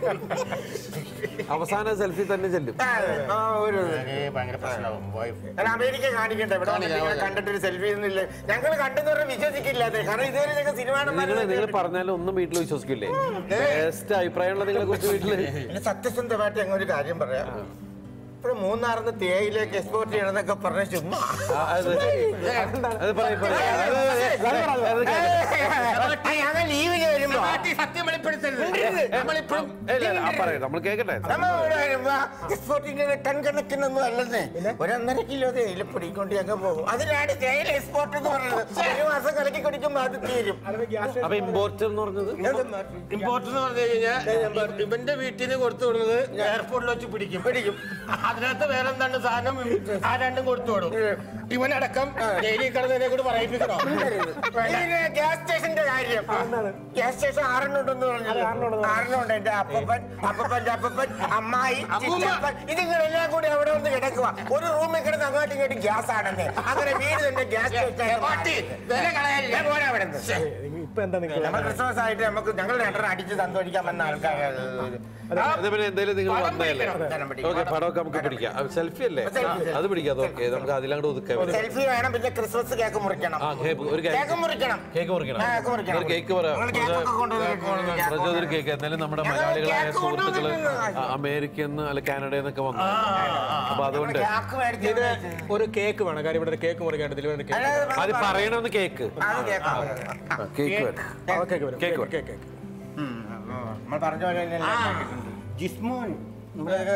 [SPEAKER 2] അവസാന സെൽഫി തന്നെ ചെല്ലും
[SPEAKER 5] ആ, ഒരു
[SPEAKER 3] ഏ, ഭയങ്കര പ്രശ്നമാകും വൈഫ്
[SPEAKER 5] ഞാൻ അമേരിക്ക കാണിക്കട്ടെ ഇവിടെ വന്നിട്ട് ഇങ്ങനെ കണ്ടിട്ട് ഒരു സെൽഫി ഒന്നുമില്ല ഞങ്ങൾ കണ്ടെന്ന് പറഞ്ഞാൽ വിശ്വസിക്കില്ലാതെ കാരണം ഇതുവരെ ഞങ്ങൾ സിനിമ
[SPEAKER 2] നിങ്ങൾ നിങ്ങൾ പറഞ്ഞാലും ഒന്നും വീട്ടിൽ വിശ്വസിക്കില്ലേ ബെസ്റ്റ് അഭിപ്രായമുള്ള നിങ്ങളെ കുറിച്ച് വീട്ടില്
[SPEAKER 5] പിന്നെ സത്യസന്ധമായിട്ട് ഞങ്ങൾ ഒരു കാര്യം പറയാം ഇപ്പൊ മൂന്നാറിന്ന് തേയിലേക്ക് എക്സ്പോർട്ട് ചെയ്യണമെന്നൊക്കെ പറഞ്ഞ ചുമ്മാ
[SPEAKER 2] ആ, അത് അത് പറയും പറയും അത് അത്
[SPEAKER 5] ആ, ഞങ്ങൾ ലീവിന് വരുമ്പോ
[SPEAKER 3] സത്യം വെളിപ്പെടുത്തരുത്
[SPEAKER 5] നമ്മളിപ്പോഴും
[SPEAKER 2] പറയാം നമ്മൾ കേക്കട്ടെ
[SPEAKER 5] നമ്മ ഇവിടെ വരുമ്പോ എക്സ്പോർട്ടിന്റെ ടൺ കണക്കിനൊന്നും അല്ലെന്നേ ഒരൊന്നര കിലോ തേയില പൊടിക്കൊണ്ട് ഞങ്ങൾ പോകും അതിനാണ് തേയില എക്സ്പോർട്ട് എന്ന് പറയുന്നത് ഒരു മാസം കലക്കി കുടിക്കുമ്പോ അത് തീരും
[SPEAKER 2] അപ്പൊ ഇമ്പോർട്ട് എന്ന് പറഞ്ഞത്
[SPEAKER 3] ഇമ്പോർട്ടന്റ് പറഞ്ഞു കഴിഞ്ഞാൽ ഇവന്റെ വീട്ടിൽ നിന്ന് കൊടുത്തു വിടുന്നത് എയർപോർട്ടിൽ വെച്ച് പിടിക്കും
[SPEAKER 5] പിടിക്കും അതിനകത്ത് വേറെ എന്താണ് സാധനം ആ രണ്ടും കൊടുത്തു വിടും ഇവനടക്കം ജയിലിൽ കിടന്നതിനെ കൂടി പറയിപ്പിക്കണോ ഗ്യാസ് സ്റ്റേഷന്റെ കാര്യം ഗ്യാസ് സ്റ്റേഷൻ ആറെണ്ണം ഉണ്ടെന്ന് പറഞ്ഞത് ആറെണ്ണം ഉണ്ട് എന്റെ അപ്പപ്പൻ അപ്പപ്പന്റെ അപ്പപ്പൻ അമ്മായി ചിറ്റപ്പൻ ഇതിങ്ങളെല്ലാം കൂടി അവിടെ ഒന്ന് കിടക്കുക ഒരു റൂമിൽ കിടന്ന് അങ്ങോട്ടും ഇങ്ങോട്ടും ഗ്യാസ് ആണെന്ന് അങ്ങനെ വീട് തന്നെ ഗ്യാസ് സ്റ്റേഷൻ പോരാ അവിടെ നിന്ന്
[SPEAKER 1] ഇപ്പൊ എന്താ നിങ്ങൾ
[SPEAKER 5] നമ്മൾ ക്രിസ്മസ് ആയിട്ട് നമുക്ക് ഞങ്ങൾ രണ്ടെണ്ണം അടിച്ച് സന്തോഷിക്കാൻ വന്ന ആൾക്കാരാണ്
[SPEAKER 2] അത് പിന്നെ എന്തായാലും നിങ്ങൾ
[SPEAKER 5] പടം
[SPEAKER 2] വന്നതല്ലേ
[SPEAKER 5] പിടിക്കണം. പടം പിടിക്കണം.
[SPEAKER 2] ഓക്കെ പടമൊക്കെ നമുക്ക് പിടിക്കാം സെൽഫി അല്ലേ
[SPEAKER 5] Selfie.
[SPEAKER 2] അത് പിടിക്കാം ഓക്കെ നമുക്ക് അതിലങ്ങോട്ട് ഒതുക്കാൻ പറ്റും
[SPEAKER 5] സെൽഫി വേണം പിന്നെ ക്രിസ്മസ് കേക്ക് മുറിക്കണം
[SPEAKER 2] ആ കേക്ക് ഒരു
[SPEAKER 5] കേക്ക്
[SPEAKER 2] കേക്ക്
[SPEAKER 5] മുറിക്കണം
[SPEAKER 2] കേക്ക് മുറിക്കണം
[SPEAKER 5] ആ, കേക്ക് മുറിക്കണം.
[SPEAKER 2] ഒരു കേക്ക് പറയാം
[SPEAKER 5] നിങ്ങൾ കേക്കൊക്കെ കൊണ്ടുവന്നിട്ടുണ്ട്.
[SPEAKER 2] പ്രചോദന കേക്ക് എന്നാലും നമ്മുടെ
[SPEAKER 5] ഞങ്ങൾ
[SPEAKER 2] മലയാളികളായ
[SPEAKER 5] കേക്ക്
[SPEAKER 2] സുഹൃത്തുക്കള്
[SPEAKER 5] കൊണ്ടുവന്നിട്ടുണ്ട്.
[SPEAKER 2] ആ, അമേരിക്കയിൽ നിന്ന് അല്ല കാനഡയിൽ നിന്നൊക്കെ വന്നു അപ്പൊ അതുകൊണ്ട്
[SPEAKER 5] കേക്ക് മേടിച്ച്
[SPEAKER 1] ഇത് ഒരു കേക്ക് വേണം കാര്യം ഇവിടെ ഒരു കേക്ക് മുറിക്കാണ്ട് ഇതിൽ കേക്ക്
[SPEAKER 5] അതായത്
[SPEAKER 2] അത് പറയണമെന്ന് കേക്ക്
[SPEAKER 5] അത് കേക്കാം.
[SPEAKER 2] ആ, കേക്ക് വരും
[SPEAKER 1] ആ, കേക്ക് വരും
[SPEAKER 2] കേക്ക്
[SPEAKER 1] കേക്ക് കേക്ക് കേക്ക്
[SPEAKER 5] ഉം, നമ്മൾ പറഞ്ഞ പോലെ തന്നെ എല്ലാം കേട്ടിട്ടുണ്ട്. ജിസ്മോൻ നമ്മുടെ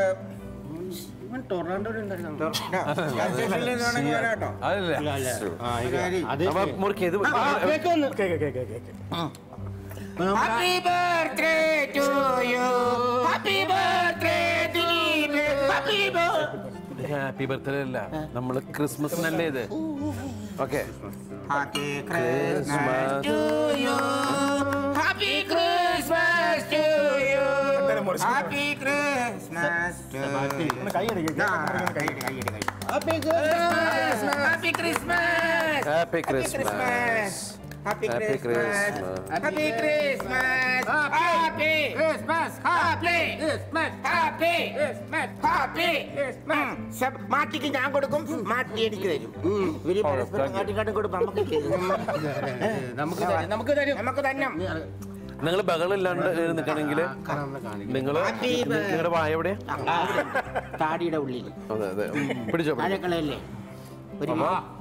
[SPEAKER 2] അതല്ല അപ്പൊ മുറിക്ക് ഇത്
[SPEAKER 1] cake cake cake cake
[SPEAKER 5] happy birthday to you happy birthday Dileep happy birthday
[SPEAKER 2] happy birthday അല്ല നമ്മള് ക്രിസ്മസിനല്ലേ ഇത് okay
[SPEAKER 5] happy Christmas to you happy Christmas to you happy Christmas to you
[SPEAKER 1] കൈ അടിക്കുക
[SPEAKER 5] happy Christmas happy Christmas
[SPEAKER 2] happy Christmas
[SPEAKER 5] happy
[SPEAKER 2] Happy
[SPEAKER 5] Christmas
[SPEAKER 2] Christmas.
[SPEAKER 5] Happy Christmas happy Christmas happy Christmas happy Christmas happy Christmas മാറ്റിക്ക് ഞാൻ കൊടുക്കും മാറ്റി എനിക്ക് തരും ഇവര് പരസ്പരം അങ്ങാട്ടിക്കാട്ടും കൊടുക്കും നമുക്ക് നമുക്ക് തരും നമുക്ക് തന്നെ
[SPEAKER 2] നിങ്ങൾ ബഹളില്ലാണ്ട് നിൽക്കണമെങ്കിൽ നിങ്ങൾ നിങ്ങളുടെ വായ എവിടെയാ
[SPEAKER 5] താടിയുടെ ഉള്ളിൽ
[SPEAKER 2] അതെ അതെ പിടിച്ചോ പിടിച്ചോ.
[SPEAKER 5] താഴെക്കളയല്ലേ ഒരു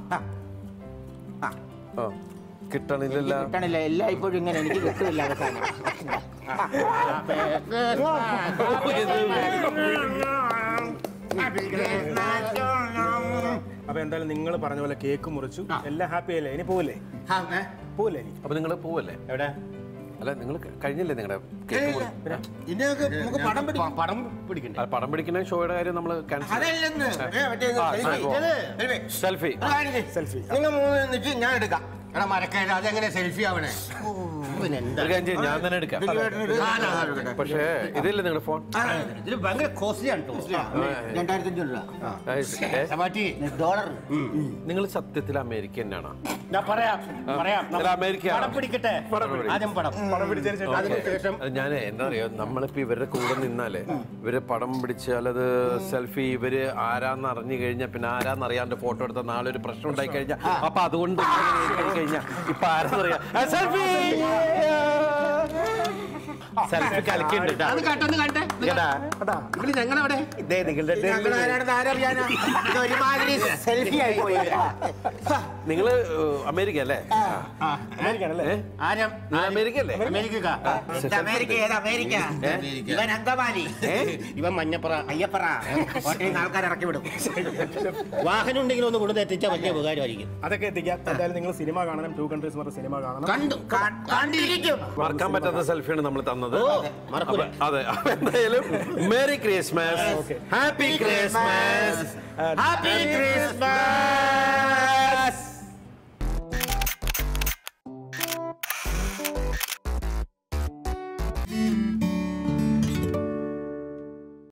[SPEAKER 2] ആ കിട്ടണില്ല
[SPEAKER 5] കിട്ടണില്ല എല്ലാം ഇപ്പോഴും ഇങ്ങനെ എനിക്ക് കിട്ടില്ല അവസാനം
[SPEAKER 1] അപ്പൊ എന്തായാലും നിങ്ങൾ പറഞ്ഞ പോലെ കേക്ക് മുറിച്ചു എല്ലാം ഹാപ്പി അല്ലേ ഇനി പോവില്ലേ പോവില്ലേ ഇനി
[SPEAKER 2] അപ്പൊ നിങ്ങൾ പോവല്ലേ
[SPEAKER 5] എവിടെ
[SPEAKER 2] അല്ല നിങ്ങൾ കഴിഞ്ഞില്ലേ നിങ്ങളുടെ കേക്ക് മുറി
[SPEAKER 5] ഇതിനൊക്കെ നമുക്ക് പടം പിടിക്കാം പടം പിടിക്കണ്ടേ
[SPEAKER 2] ആ, പടം പിടിക്കുന്ന ഷോയുടെ കാര്യം നമ്മൾ ക്യാൻസൽ
[SPEAKER 5] അതല്ലെന്ന് ഏ, മറ്റേ ഇത്
[SPEAKER 2] ആ,
[SPEAKER 5] selfie.
[SPEAKER 2] selfie.
[SPEAKER 5] ഇത്
[SPEAKER 2] സെൽഫി
[SPEAKER 5] ഒരു കാര്യം ചെയ്യ്.
[SPEAKER 1] സെൽഫി
[SPEAKER 5] നിങ്ങൾ മൂന്ന് നിൽച്ച് ഞാൻ എടുക്കാം എടാ മരക്കേട് അതെങ്ങനെ സെൽഫി ആവണേ പിന്നെ എന്താ
[SPEAKER 2] ഒരു കാര്യം ചെയ്യ്, ഞാൻ തന്നെ എടുക്കാം പക്ഷേ ഇതില്ലേ നിങ്ങളുടെ ഫോൺ
[SPEAKER 5] ഇതിന് ഭയങ്കര കോസ്റ്റ്ലി ആണ് രണ്ടായിരത്തി അഞ്ഞൂറ് രൂപ മാറ്റി ഡോളർ
[SPEAKER 2] നിങ്ങൾ സത്യത്തിൽ അമേരിക്ക തന്നെയാണോ
[SPEAKER 5] ഞാൻ പറയാം പറയാം
[SPEAKER 2] അല്ല, അമേരിക്ക
[SPEAKER 5] പടം പിടിക്കട്ടെ ആദ്യം പടം
[SPEAKER 1] പടം പിടിച്ചതിന് ശേഷം
[SPEAKER 5] അതിനുശേഷം
[SPEAKER 2] ഞാൻ എന്താ പറയാ നമ്മളിപ്പോ ഇവരുടെ കൂടെ നിന്നാലേ ഇവര് പടം പിടിച്ചാൽ അത് സെൽഫി ഇവര് ആരാന്ന് അറിഞ്ഞു കഴിഞ്ഞാൽ പിന്നെ ആരാന്ന് അറിയാണ്ട് ഫോട്ടോ എടുത്ത നാളെ ഒരു പ്രശ്നം ഉണ്ടായി കഴിഞ്ഞാൽ അപ്പൊ അതുകൊണ്ട് കഴിഞ്ഞാൽ ഇപ്പൊ ആരാന്നറിയാം സെൽഫി സെൽഫി കലക്കിണ്ട്
[SPEAKER 5] അത് കട്ടെന്ന് കട്ടെ ഇവിടെ ഞങ്ങളവിടെ ഞങ്ങളാരാണെന്ന് ആരറിയാനാ ഇത് ഒരുമാതിരി സെൽഫി ആയി പോയി
[SPEAKER 2] നിങ്ങള് ഏഹ്, അമേരിക്ക അല്ലേ
[SPEAKER 1] അമേരിക്കാണല്ലേ
[SPEAKER 2] ഏ?
[SPEAKER 5] ആരം
[SPEAKER 2] നിങ്ങൾ അമേരിക്ക അല്ലേ
[SPEAKER 5] അമേരിക്ക ഇത് അമേരിക്ക ഏത് അമേരിക്ക ഇവൻ അങ്കമാലി ഇവൻ മഞ്ഞപ്പറ അയ്യപ്പറ കോട്ടയിൽ നിന്ന് ആൾക്കാർ ഇറക്കി വിടും വാഹനം ഉണ്ടെങ്കിൽ ഒന്ന് കൊണ്ടു എത്തിച്ചാൽ വലിയ ഉപകാരമായിരിക്കും
[SPEAKER 1] അതൊക്കെ എത്തിക്കാം എന്തായാലും നിങ്ങൾ സിനിമ കാണണം ടു കൺട്രീസ് പറഞ്ഞ സിനിമ കാണണം
[SPEAKER 5] കണ്ടു കണ്ടിരിക്കും
[SPEAKER 2] മറക്കാൻ പറ്റാത്ത സെൽഫിയാണ് നമ്മൾ തന്നത്
[SPEAKER 5] മറക്കൂല.
[SPEAKER 2] അപ്പൊ- അതെ അപ്പൊ എന്തായാലും merry Christmas happy Christmas
[SPEAKER 5] happy Christmas